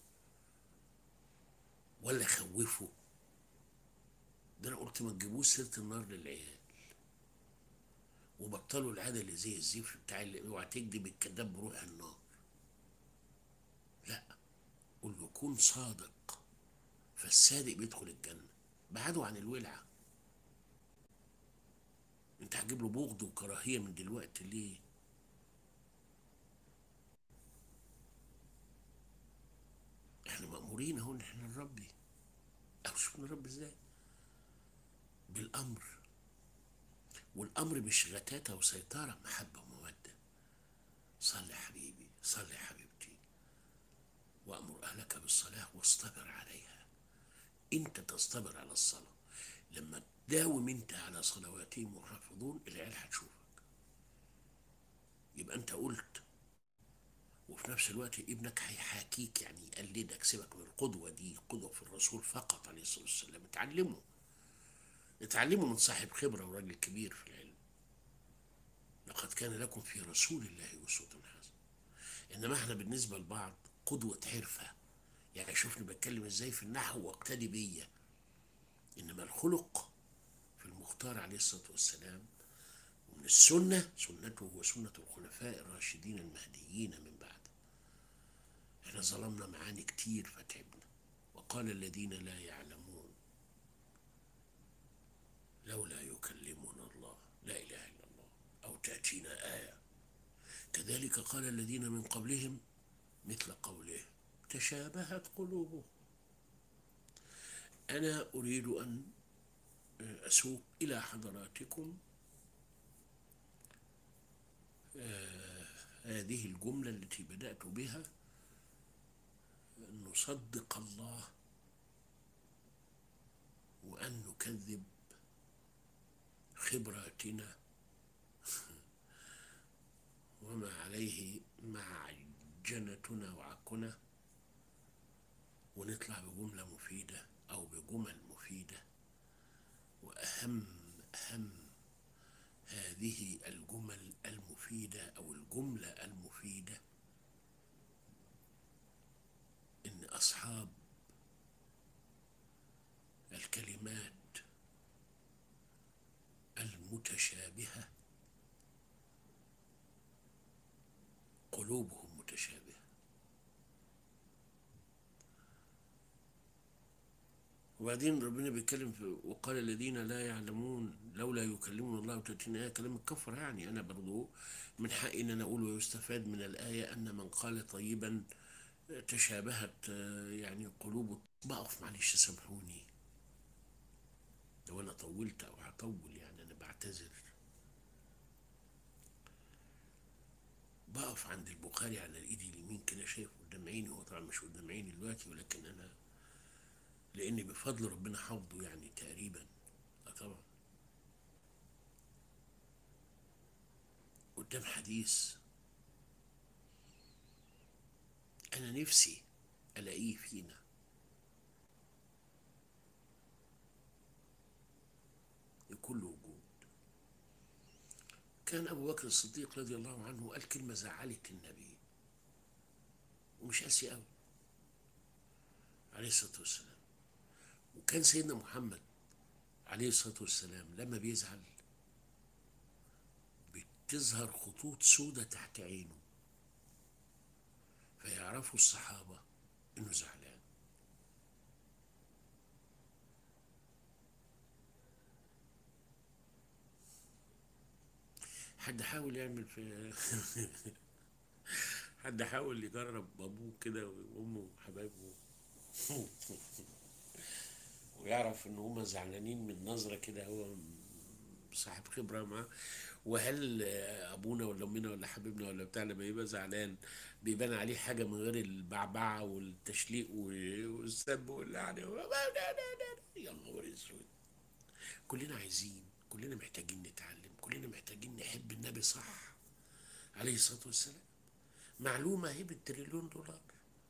ولا خوفه ده انا قلت ما تجيبوش سيرة النار للعيال وبطلوا العادة اللي زي الزفت بتاع اللي اوعى تكذب الكذاب بروح النار لا قل له كن صادق فالصادق بيدخل الجنة بعدوا عن الولعة انت هتجيب له بغض وكراهية من دلوقتي ليه احنا مأمورين اهو ان احنا نربي او شوف نربي ازاي بالامر والامر مش غتاتة وسيطرة محبة ومودة صلي حبيبي صلي حبيبتي وامر اهلك بالصلاة واصطبر عليها انت تصطبر على الصلاة لما تداوم انت على صلواتهم محافظون العيال هتشوفك يبقى انت قلت وفي نفس الوقت ابنك هيحاكيك يعني يقلدك سيبك من القدوة دي قدوة في الرسول فقط عليه الصلاة والسلام اتعلموا اتعلموا من صاحب خبرة وراجل كبير في العلم لقد كان لكم في رسول الله أسوة حسنة إنما احنا بالنسبة لبعض قدوة حرفة يعني شوفني بتكلم ازاي في النحو واقتدي بيا إنما الخلق في المختار عليه الصلاة والسلام ومن السنة سنته وسنة الخلفاء الراشدين المهديين من بعد احنا ظلمنا معاني كتير فتعبنا وقال الذين لا يعلمون لولا يكلمنا الله لا إله إلا الله أو تأتينا آية كذلك كذلك قال الذين من قبلهم مثل قوله تشابهت قلوبهم أنا أريد أن أسوق إلى حضراتكم آه، هذه الجملة التي بدأت بها أن نصدق الله وأن نكذب خبراتنا وما عليه معجنتنا وعكنا ونطلع بجملة مفيدة أو بجمل مفيدة وأهم أهم هذه الجمل المفيدة أو الجملة المفيدة إن أصحاب الكلمات المتشابهة قلوبهم متشابهة وبعدين ربنا بيتكلم في وقال الذين لا يعلمون لولا يكلمون الله وتأتينا آية كلام الكفر يعني أنا برضو من حقي إن أنا أقول ويستفاد من الآية أن من قال طيبا تشابهت يعني قلوب بقف معلش سامحوني لو أنا طولت أو هطول يعني أنا بعتذر بقف عند البخاري على الإيد اليمين كده شايف قدام عيني هو طبعا مش قدام عيني دلوقتي ولكن أنا لأني بفضل ربنا حافظه يعني تقريبا آه طبعا قدام حديث أنا نفسي ألاقيه فينا بكل وجود كان أبو بكر الصديق رضي الله عنه قال كلمة زعلت النبي ومش قاسي قوي عليه الصلاة والسلام وكان سيدنا محمد عليه الصلاة والسلام لما بيزعل بتظهر خطوط سودة تحت عينه فيعرفوا الصحابة انه زعلان حد حاول يعمل في حد حاول يجرب ابوه كده وامه وحبايبه ويعرف ان هما زعلانين من نظره كده هو صاحب خبره معاه وهل ابونا ولا امنا ولا حبيبنا ولا بتاع لما يبقى زعلان بيبان عليه حاجه من غير البعبعه والتشليق والسب واللعن يا نهار اسود كلنا عايزين كلنا محتاجين نتعلم كلنا محتاجين نحب النبي صح عليه الصلاه والسلام معلومه هي بالتريليون دولار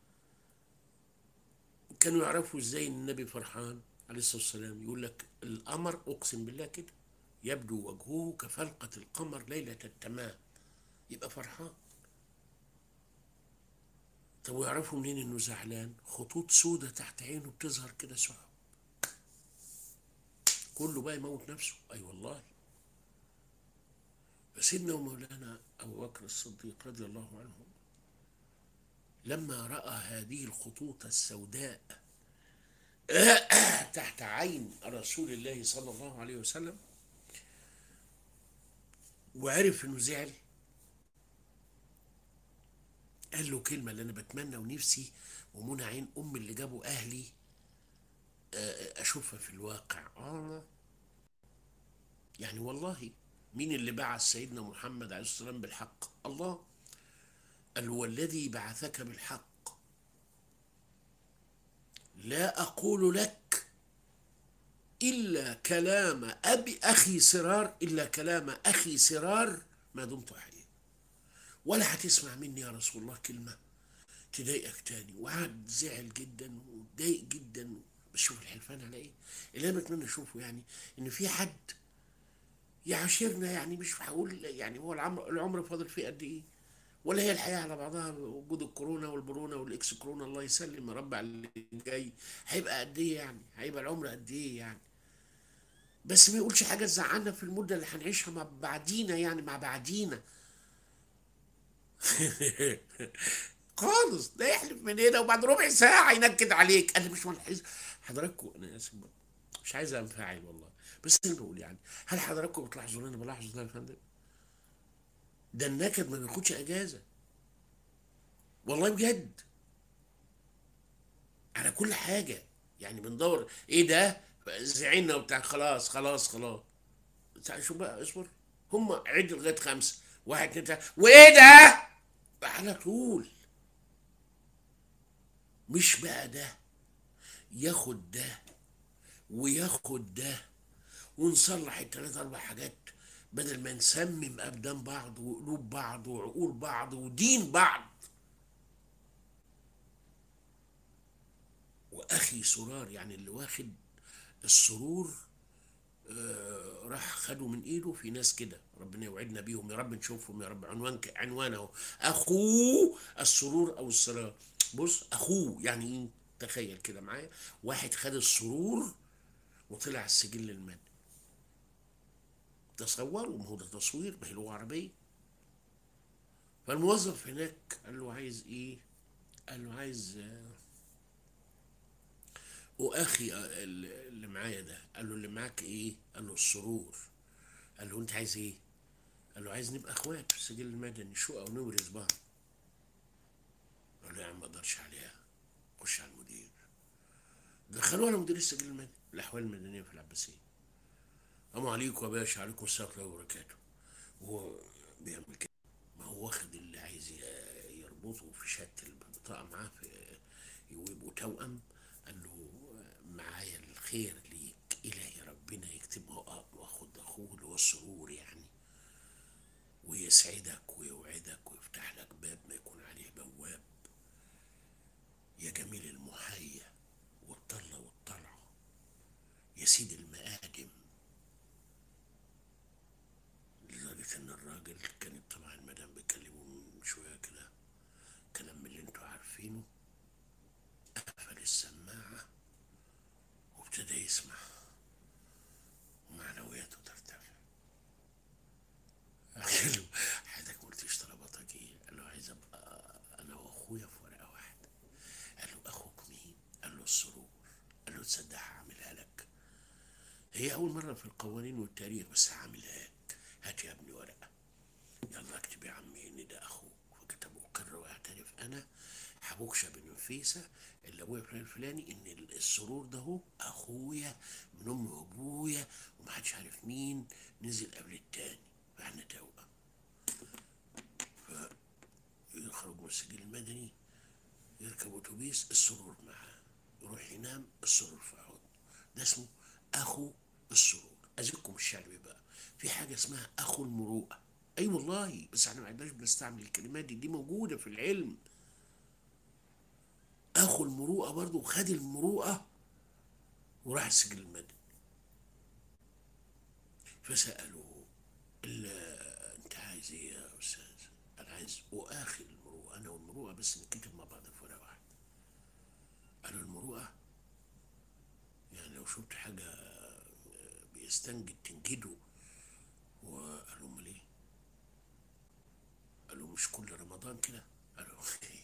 كانوا يعرفوا ازاي ان النبي فرحان عليه الصلاه والسلام يقول لك القمر اقسم بالله كده يبدو وجهه كفلقة القمر ليلة التمام يبقى فرحان طب ويعرفوا منين انه زعلان خطوط سودة تحت عينه بتظهر كده سحب كله بقى يموت نفسه اي أيوة والله فسيدنا ومولانا ابو بكر الصديق رضي الله عنه لما راى هذه الخطوط السوداء تحت عين رسول الله صلى الله عليه وسلم وعرف انه زعل قال له كلمة اللي أنا بتمنى ونفسي ومنى عين أم اللي جابوا أهلي أشوفها في الواقع آه يعني والله مين اللي بعث سيدنا محمد عليه الصلاة والسلام بالحق الله قال هو الذي بعثك بالحق لا أقول لك إلا كلام أبي أخي سرار إلا كلام أخي سرار ما دمت حيا ولا هتسمع مني يا رسول الله كلمة تضايقك تاني وقعد زعل جدا واتضايق جدا بس شوف الحلفان على ايه اللي انا بتمنى اشوفه يعني ان في حد يعاشرنا يعني مش هقول يعني هو العمر العمر فاضل فيه قد ايه ولا هي الحياه على بعضها وجود الكورونا والبرونا والاكس كورونا الله يسلم يا رب على اللي جاي هيبقى قد ايه يعني هيبقى العمر قد ايه يعني بس ما يقولش حاجه تزعلنا في المده اللي هنعيشها مع بعدينا يعني مع بعدينا خالص ده يحلف من هنا وبعد ربع ساعه ينكد عليك انا مش ملاحظ حضراتكم انا اسف مش عايز انفعل والله بس انا بقول يعني هل حضراتكم بتلاحظوا ان انا بلاحظ ده يا فندم؟ ده النكد ما بياخدش اجازه والله بجد على كل حاجه يعني بندور ايه ده زعلنا وبتاع خلاص خلاص خلاص تعال شوف بقى اصبر هم عد لغايه خمسه واحد اتنين تلاته وايه ده على طول مش بقى ده ياخد ده وياخد ده ونصلح التلات اربع حاجات بدل ما نسمم ابدان بعض وقلوب بعض وعقول بعض ودين بعض واخي سرار يعني اللي واخد السرور آه، راح خده من ايده في ناس كده ربنا يوعدنا بيهم يا رب نشوفهم يا رب عنوان عنوانه اخوه السرور او السرار بص اخوه يعني ايه تخيل كده معايا واحد خد السرور وطلع السجل المادي تصوروا ما هو ده تصوير ما هي لغه عربيه فالموظف هناك قال له عايز ايه قال له عايز آه، واخي آه، اللي معايا ده قال له اللي معاك ايه قال له السرور قال له انت عايز ايه قال له عايز نبقى اخوات في السجل المدني شقه ونورث بعض قال له يا عم ما اقدرش عليها خش على المدير دخلوه على مدير السجل المدني الاحوال المدنيه في العباسيه السلام عليكم يا باشا عليكم السلام ورحمه الله وبركاته وهو بيعمل كده ما هو واخد اللي عايز ي- يربطه في شهاده البطاقه معاه في ويبقوا توأم قال له معايا الخير ليك إلهي ربنا يكتبه أب واخد أخوه اللي هو السرور يعني ويسعدك ويوعدك ويفتح لك باب ما يكون عليه بواب يا جميل المحيا والطلة والطلعة يا سيد المقادم لدرجة إن الراجل كانت طبعا المدام بيكلمه من شوية كده كلام من اللي انتوا عارفينه قفل السماعة وابتدى يسمع ومعنوياته ترتفع قال له حضرتك ما قلتش طلباتك ايه؟ قال له عايز ابقى انا واخويا في ورقة واحدة قال له اخوك مين؟ قال له السرور قال له تصدق هعملها لك هي أول مرة في القوانين والتاريخ بس هعملها لك هات يا ابني ورقة يلا اكتب يا عمي إن ده أخوك فكتب أقر وأعترف أنا حبوكشة بن نفيسة اللي أبويا فلان الفلاني إن السرور ده هو أخويا من أمي وأبويا ومحدش عارف مين نزل قبل التاني فإحنا توأم يخرج من السجل المدني يركب أتوبيس السرور معاه يروح ينام السرور في حضنه ده اسمه أخو السرور أزيدكم الشعبي بقى في حاجة اسمها أخو المروءة أي أيوة والله بس احنا ما عندناش بنستعمل الكلمات دي دي موجودة في العلم أخو المروءة برضه خد المروءة وراح السجل المدني فسألوه إلا أنت عايز إيه يا أستاذ؟ أنا عايز أؤاخي المروءة أنا والمروءة بس نتكتب مع بعض في ورقة واحدة قالوا المروءة يعني لو شفت حاجة بيستنجد تنجده وقالوا امال ايه؟ قالوا مش كل رمضان كده؟ قالوا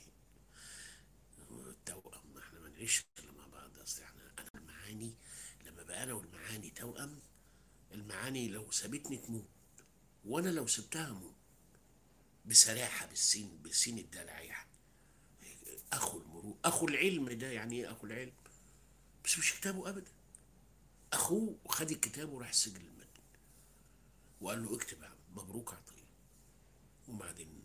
التوأم ما احنا ما نعيش الا مع بعض اصل احنا انا المعاني لما بقى انا والمعاني توأم المعاني لو سابتني تموت وانا لو سبتها اموت بسراحه بالسين بالسين الدلع يعني اخو المرو اخو العلم ده يعني ايه اخو العلم؟ بس مش كتابه ابدا اخوه خد الكتاب وراح السجن المدني وقال له اكتب يا عم مبروك عطيه وبعدين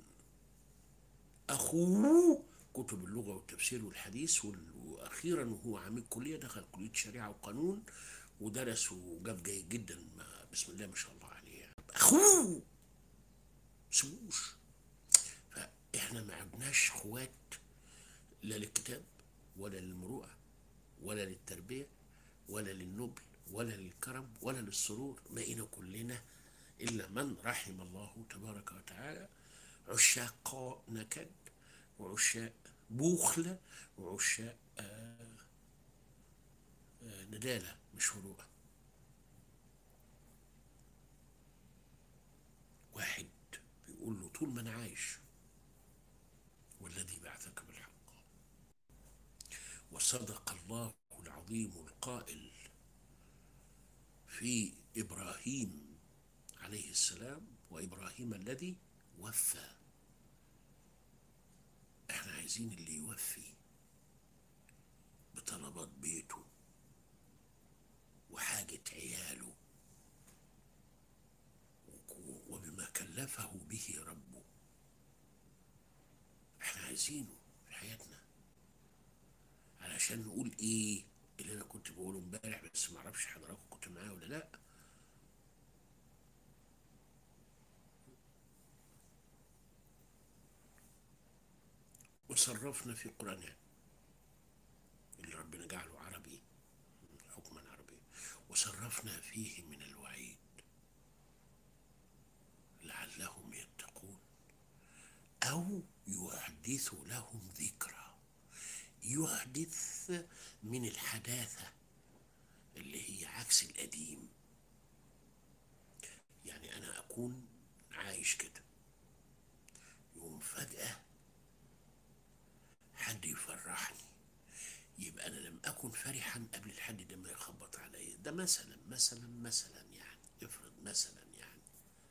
اخوه كتب اللغه والتفسير والحديث وال- واخيرا وهو عميد كليه دخل كليه شريعه وقانون ودرس وجاب جيد جدا ما بسم الله ما شاء الله عليه يعني. اخوه سووش فاحنا ما عدناش اخوات لا للكتاب ولا للمروءه ولا للتربيه ولا للنبل ولا للكرم ولا للسرور بقينا كلنا إلا من رحم الله تبارك وتعالى عشاق نكد وعشاق بوخلة وعشاق آه آه ندالة مش مروءة واحد بيقول له طول ما أنا عايش والذي بعثك بالحق وصدق الله العظيم القائل في ابراهيم عليه السلام وابراهيم الذي وفى احنا عايزين اللي يوفي بطلبات بيته وحاجة عياله وك- وبما كلفه به ربه احنا عايزينه في حياتنا علشان نقول ايه اللي انا كنت بقوله امبارح بس معرفش حضراتكم كنت معايا ولا لا وصرفنا في قرآننا اللي ربنا جعله عربي حكما عربيا وصرفنا فيه من الوعيد لعلهم يتقون أو يحدث لهم ذكرى يحدث من الحداثة اللي هي عكس القديم يعني أنا أكون عايش كده يوم فجأة حد يفرحني يبقى أنا لم أكن فرحا قبل الحد ده ما يخبط عليا ده مثلا مثلا مثلا يعني افرض مثلا يعني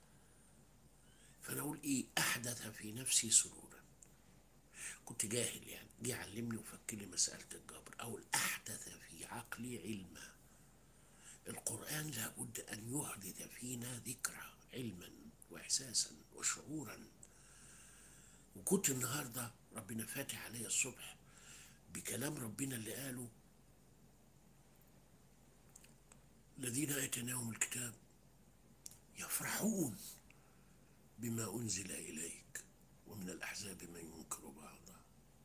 فأنا أقول إيه أحدث في نفسي سرورا كنت جاهل يعني جه علمني وفك لي مسألة الجبر أو أحدث في عقلي علما القرآن لابد أن يحدث فينا ذكرى علما وإحساسا وشعورا وكنت النهاردة ربنا فاتح عليا الصبح بكلام ربنا اللي قاله الذين آتيناهم الكتاب يفرحون بما أنزل إليك ومن الأحزاب من ينكر بعضه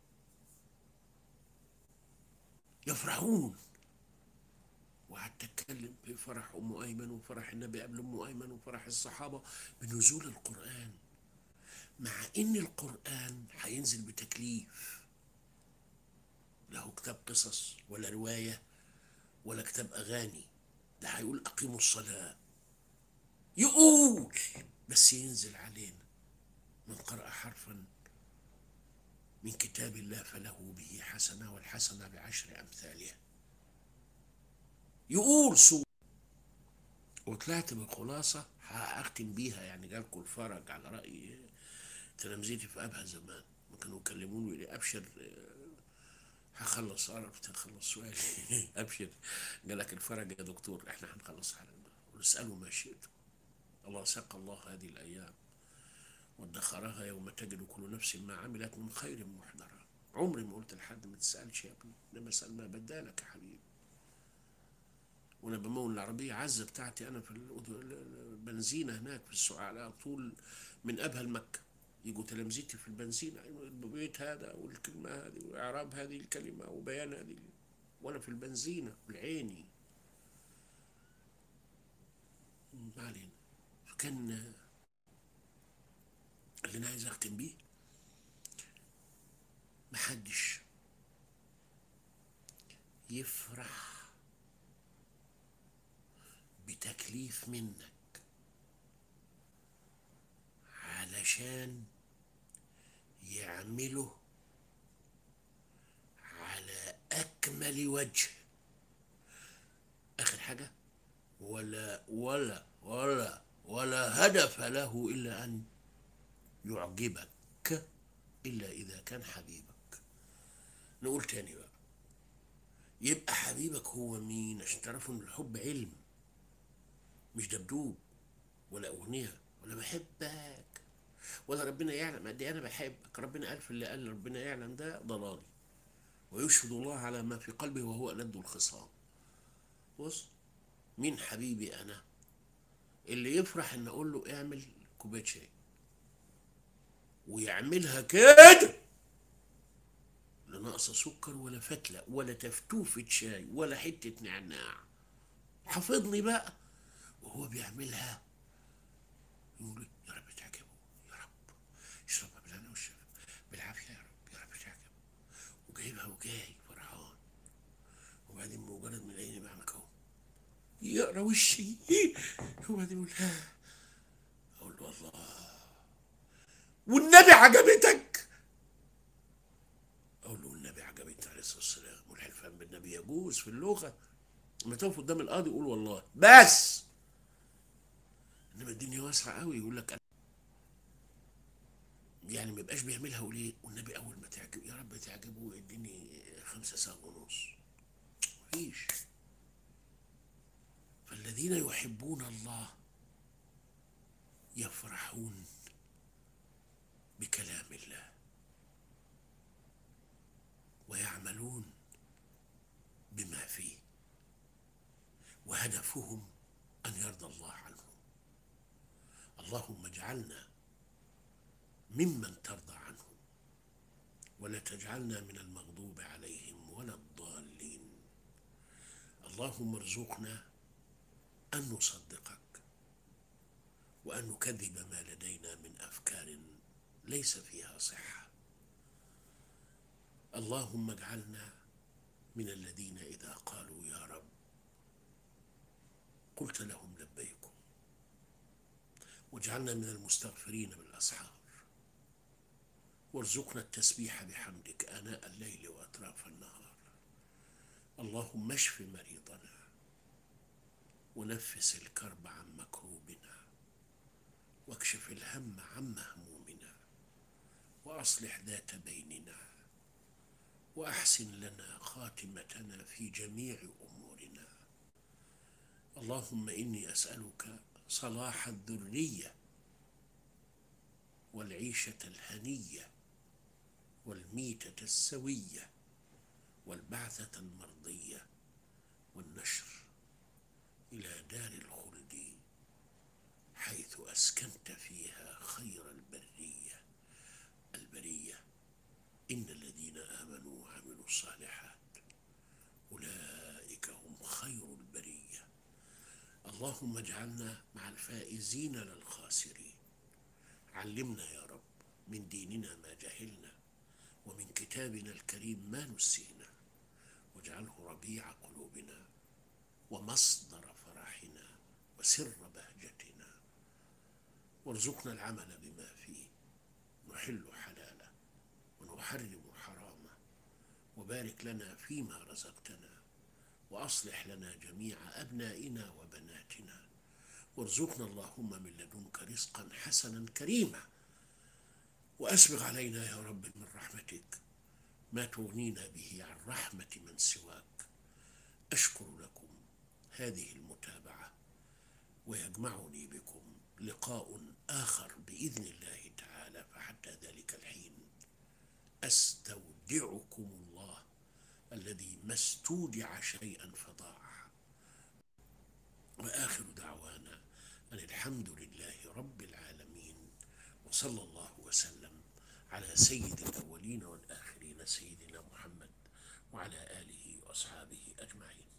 يفرحون وقعدت اتكلم في فرح ام ايمن وفرح النبي قبل ام ايمن وفرح الصحابه بنزول القران مع ان القران هينزل بتكليف له كتاب قصص ولا روايه ولا كتاب اغاني ده هيقول اقيموا الصلاه يقول بس ينزل علينا من قرأ حرفا من كتاب الله فله به حسنة والحسنة بعشر أمثالها يقول صوت وطلعت بخلاصة هختم بيها يعني جالكم الفرج على رأي تلامذتي في أبها زمان ما كانوا يكلموني يقول لي أبشر آه، هخلص عرفت هخلص سؤالي أبشر جالك الفرج يا دكتور احنا هنخلص حالنا واسألوا ما شئتم الله ساق الله هذه الأيام وادخرها يوم تجد كل نفس ما عملت من خير محضرا عمري ما قلت لحد ما تسألش يا ابني انما اسأل ما بدالك يا حبيبي وانا بمول العربية عزة بتاعتي انا في الأذ- البنزينة هناك في السوق على طول من ابها لمكة يجوا تلامذتي في البنزينة أيوة البيت هذا والكلمة هذه واعراب هذه الكلمة وبيان هذه وانا في البنزينة والعيني ما علينا فكان اللي انا عايز اختم بيه محدش يفرح بتكليف منك علشان يعمله على اكمل وجه اخر حاجه ولا ولا ولا ولا هدف له الا ان يعجبك إلا إذا كان حبيبك نقول تاني بقى يبقى حبيبك هو مين عشان تعرفوا إن الحب علم مش دبدوب ولا أغنية ولا بحبك ولا ربنا يعلم قد إيه أنا بحبك ربنا قال في اللي قال ربنا يعلم ده ضلالي ويشهد الله على ما في قلبه وهو ألد الخصام بص مين حبيبي أنا اللي يفرح إن أقول له اعمل كوباية شاي ويعملها كده لا ناقصه سكر ولا فتله ولا تفتوفه شاي ولا حته نعناع حافظني بقى وهو بيعملها يقول لي يا رب تعجبه يا رب اشربها بالهنا والشفا بالعافيه يا رب يا رب تعجبه وجايبها وجاي فرحان وبعدين مجرد من العين بعمل كده يقرا وشي وبعدين يقول ها اقول له الله والنبي عجبتك اقول له والنبي عجبتني عليه الصلاه والسلام والحلفان بالنبي يجوز في اللغه لما تقف قدام القاضي يقول والله بس انما الدنيا واسعه قوي يقول لك يعني ما يبقاش بيعملها وليه والنبي اول ما تعجب يا رب تعجبه اديني خمسة ساعة ونص مفيش فالذين يحبون الله يفرحون بكلام الله ويعملون بما فيه وهدفهم ان يرضى الله عنهم اللهم اجعلنا ممن ترضى عنهم ولا تجعلنا من المغضوب عليهم ولا الضالين اللهم ارزقنا ان نصدقك وان نكذب ما لدينا من افكار ليس فيها صحه اللهم اجعلنا من الذين اذا قالوا يا رب قلت لهم لبيكم واجعلنا من المستغفرين بالاسحار وارزقنا التسبيح بحمدك اناء الليل واطراف النهار اللهم اشف مريضنا ونفس الكرب عن مكروبنا واكشف الهم عن مهمومنا واصلح ذات بيننا واحسن لنا خاتمتنا في جميع امورنا اللهم اني اسالك صلاح الذريه والعيشه الهنيه والميته السويه والبعثه المرضيه والنشر الى دار الخلد حيث اسكنت فيها خير البريه البريه ان الذين امنوا وعملوا الصالحات اولئك هم خير البريه اللهم اجعلنا مع الفائزين لا الخاسرين علمنا يا رب من ديننا ما جهلنا ومن كتابنا الكريم ما نسينا واجعله ربيع قلوبنا ومصدر فرحنا وسر بهجتنا وارزقنا العمل بما فيه نحل حلاله ونحرم حرامه وبارك لنا فيما رزقتنا واصلح لنا جميع ابنائنا وبناتنا وارزقنا اللهم من لدنك رزقا حسنا كريما واسبغ علينا يا رب من رحمتك ما تغنينا به عن رحمه من سواك اشكر لكم هذه المتابعه ويجمعني بكم لقاء اخر باذن الله تعالى فحتى ذلك الحين استودعكم الله الذي ما استودع شيئا فضاع واخر دعوانا ان الحمد لله رب العالمين وصلى الله وسلم على سيد الاولين والاخرين سيدنا محمد وعلى اله واصحابه اجمعين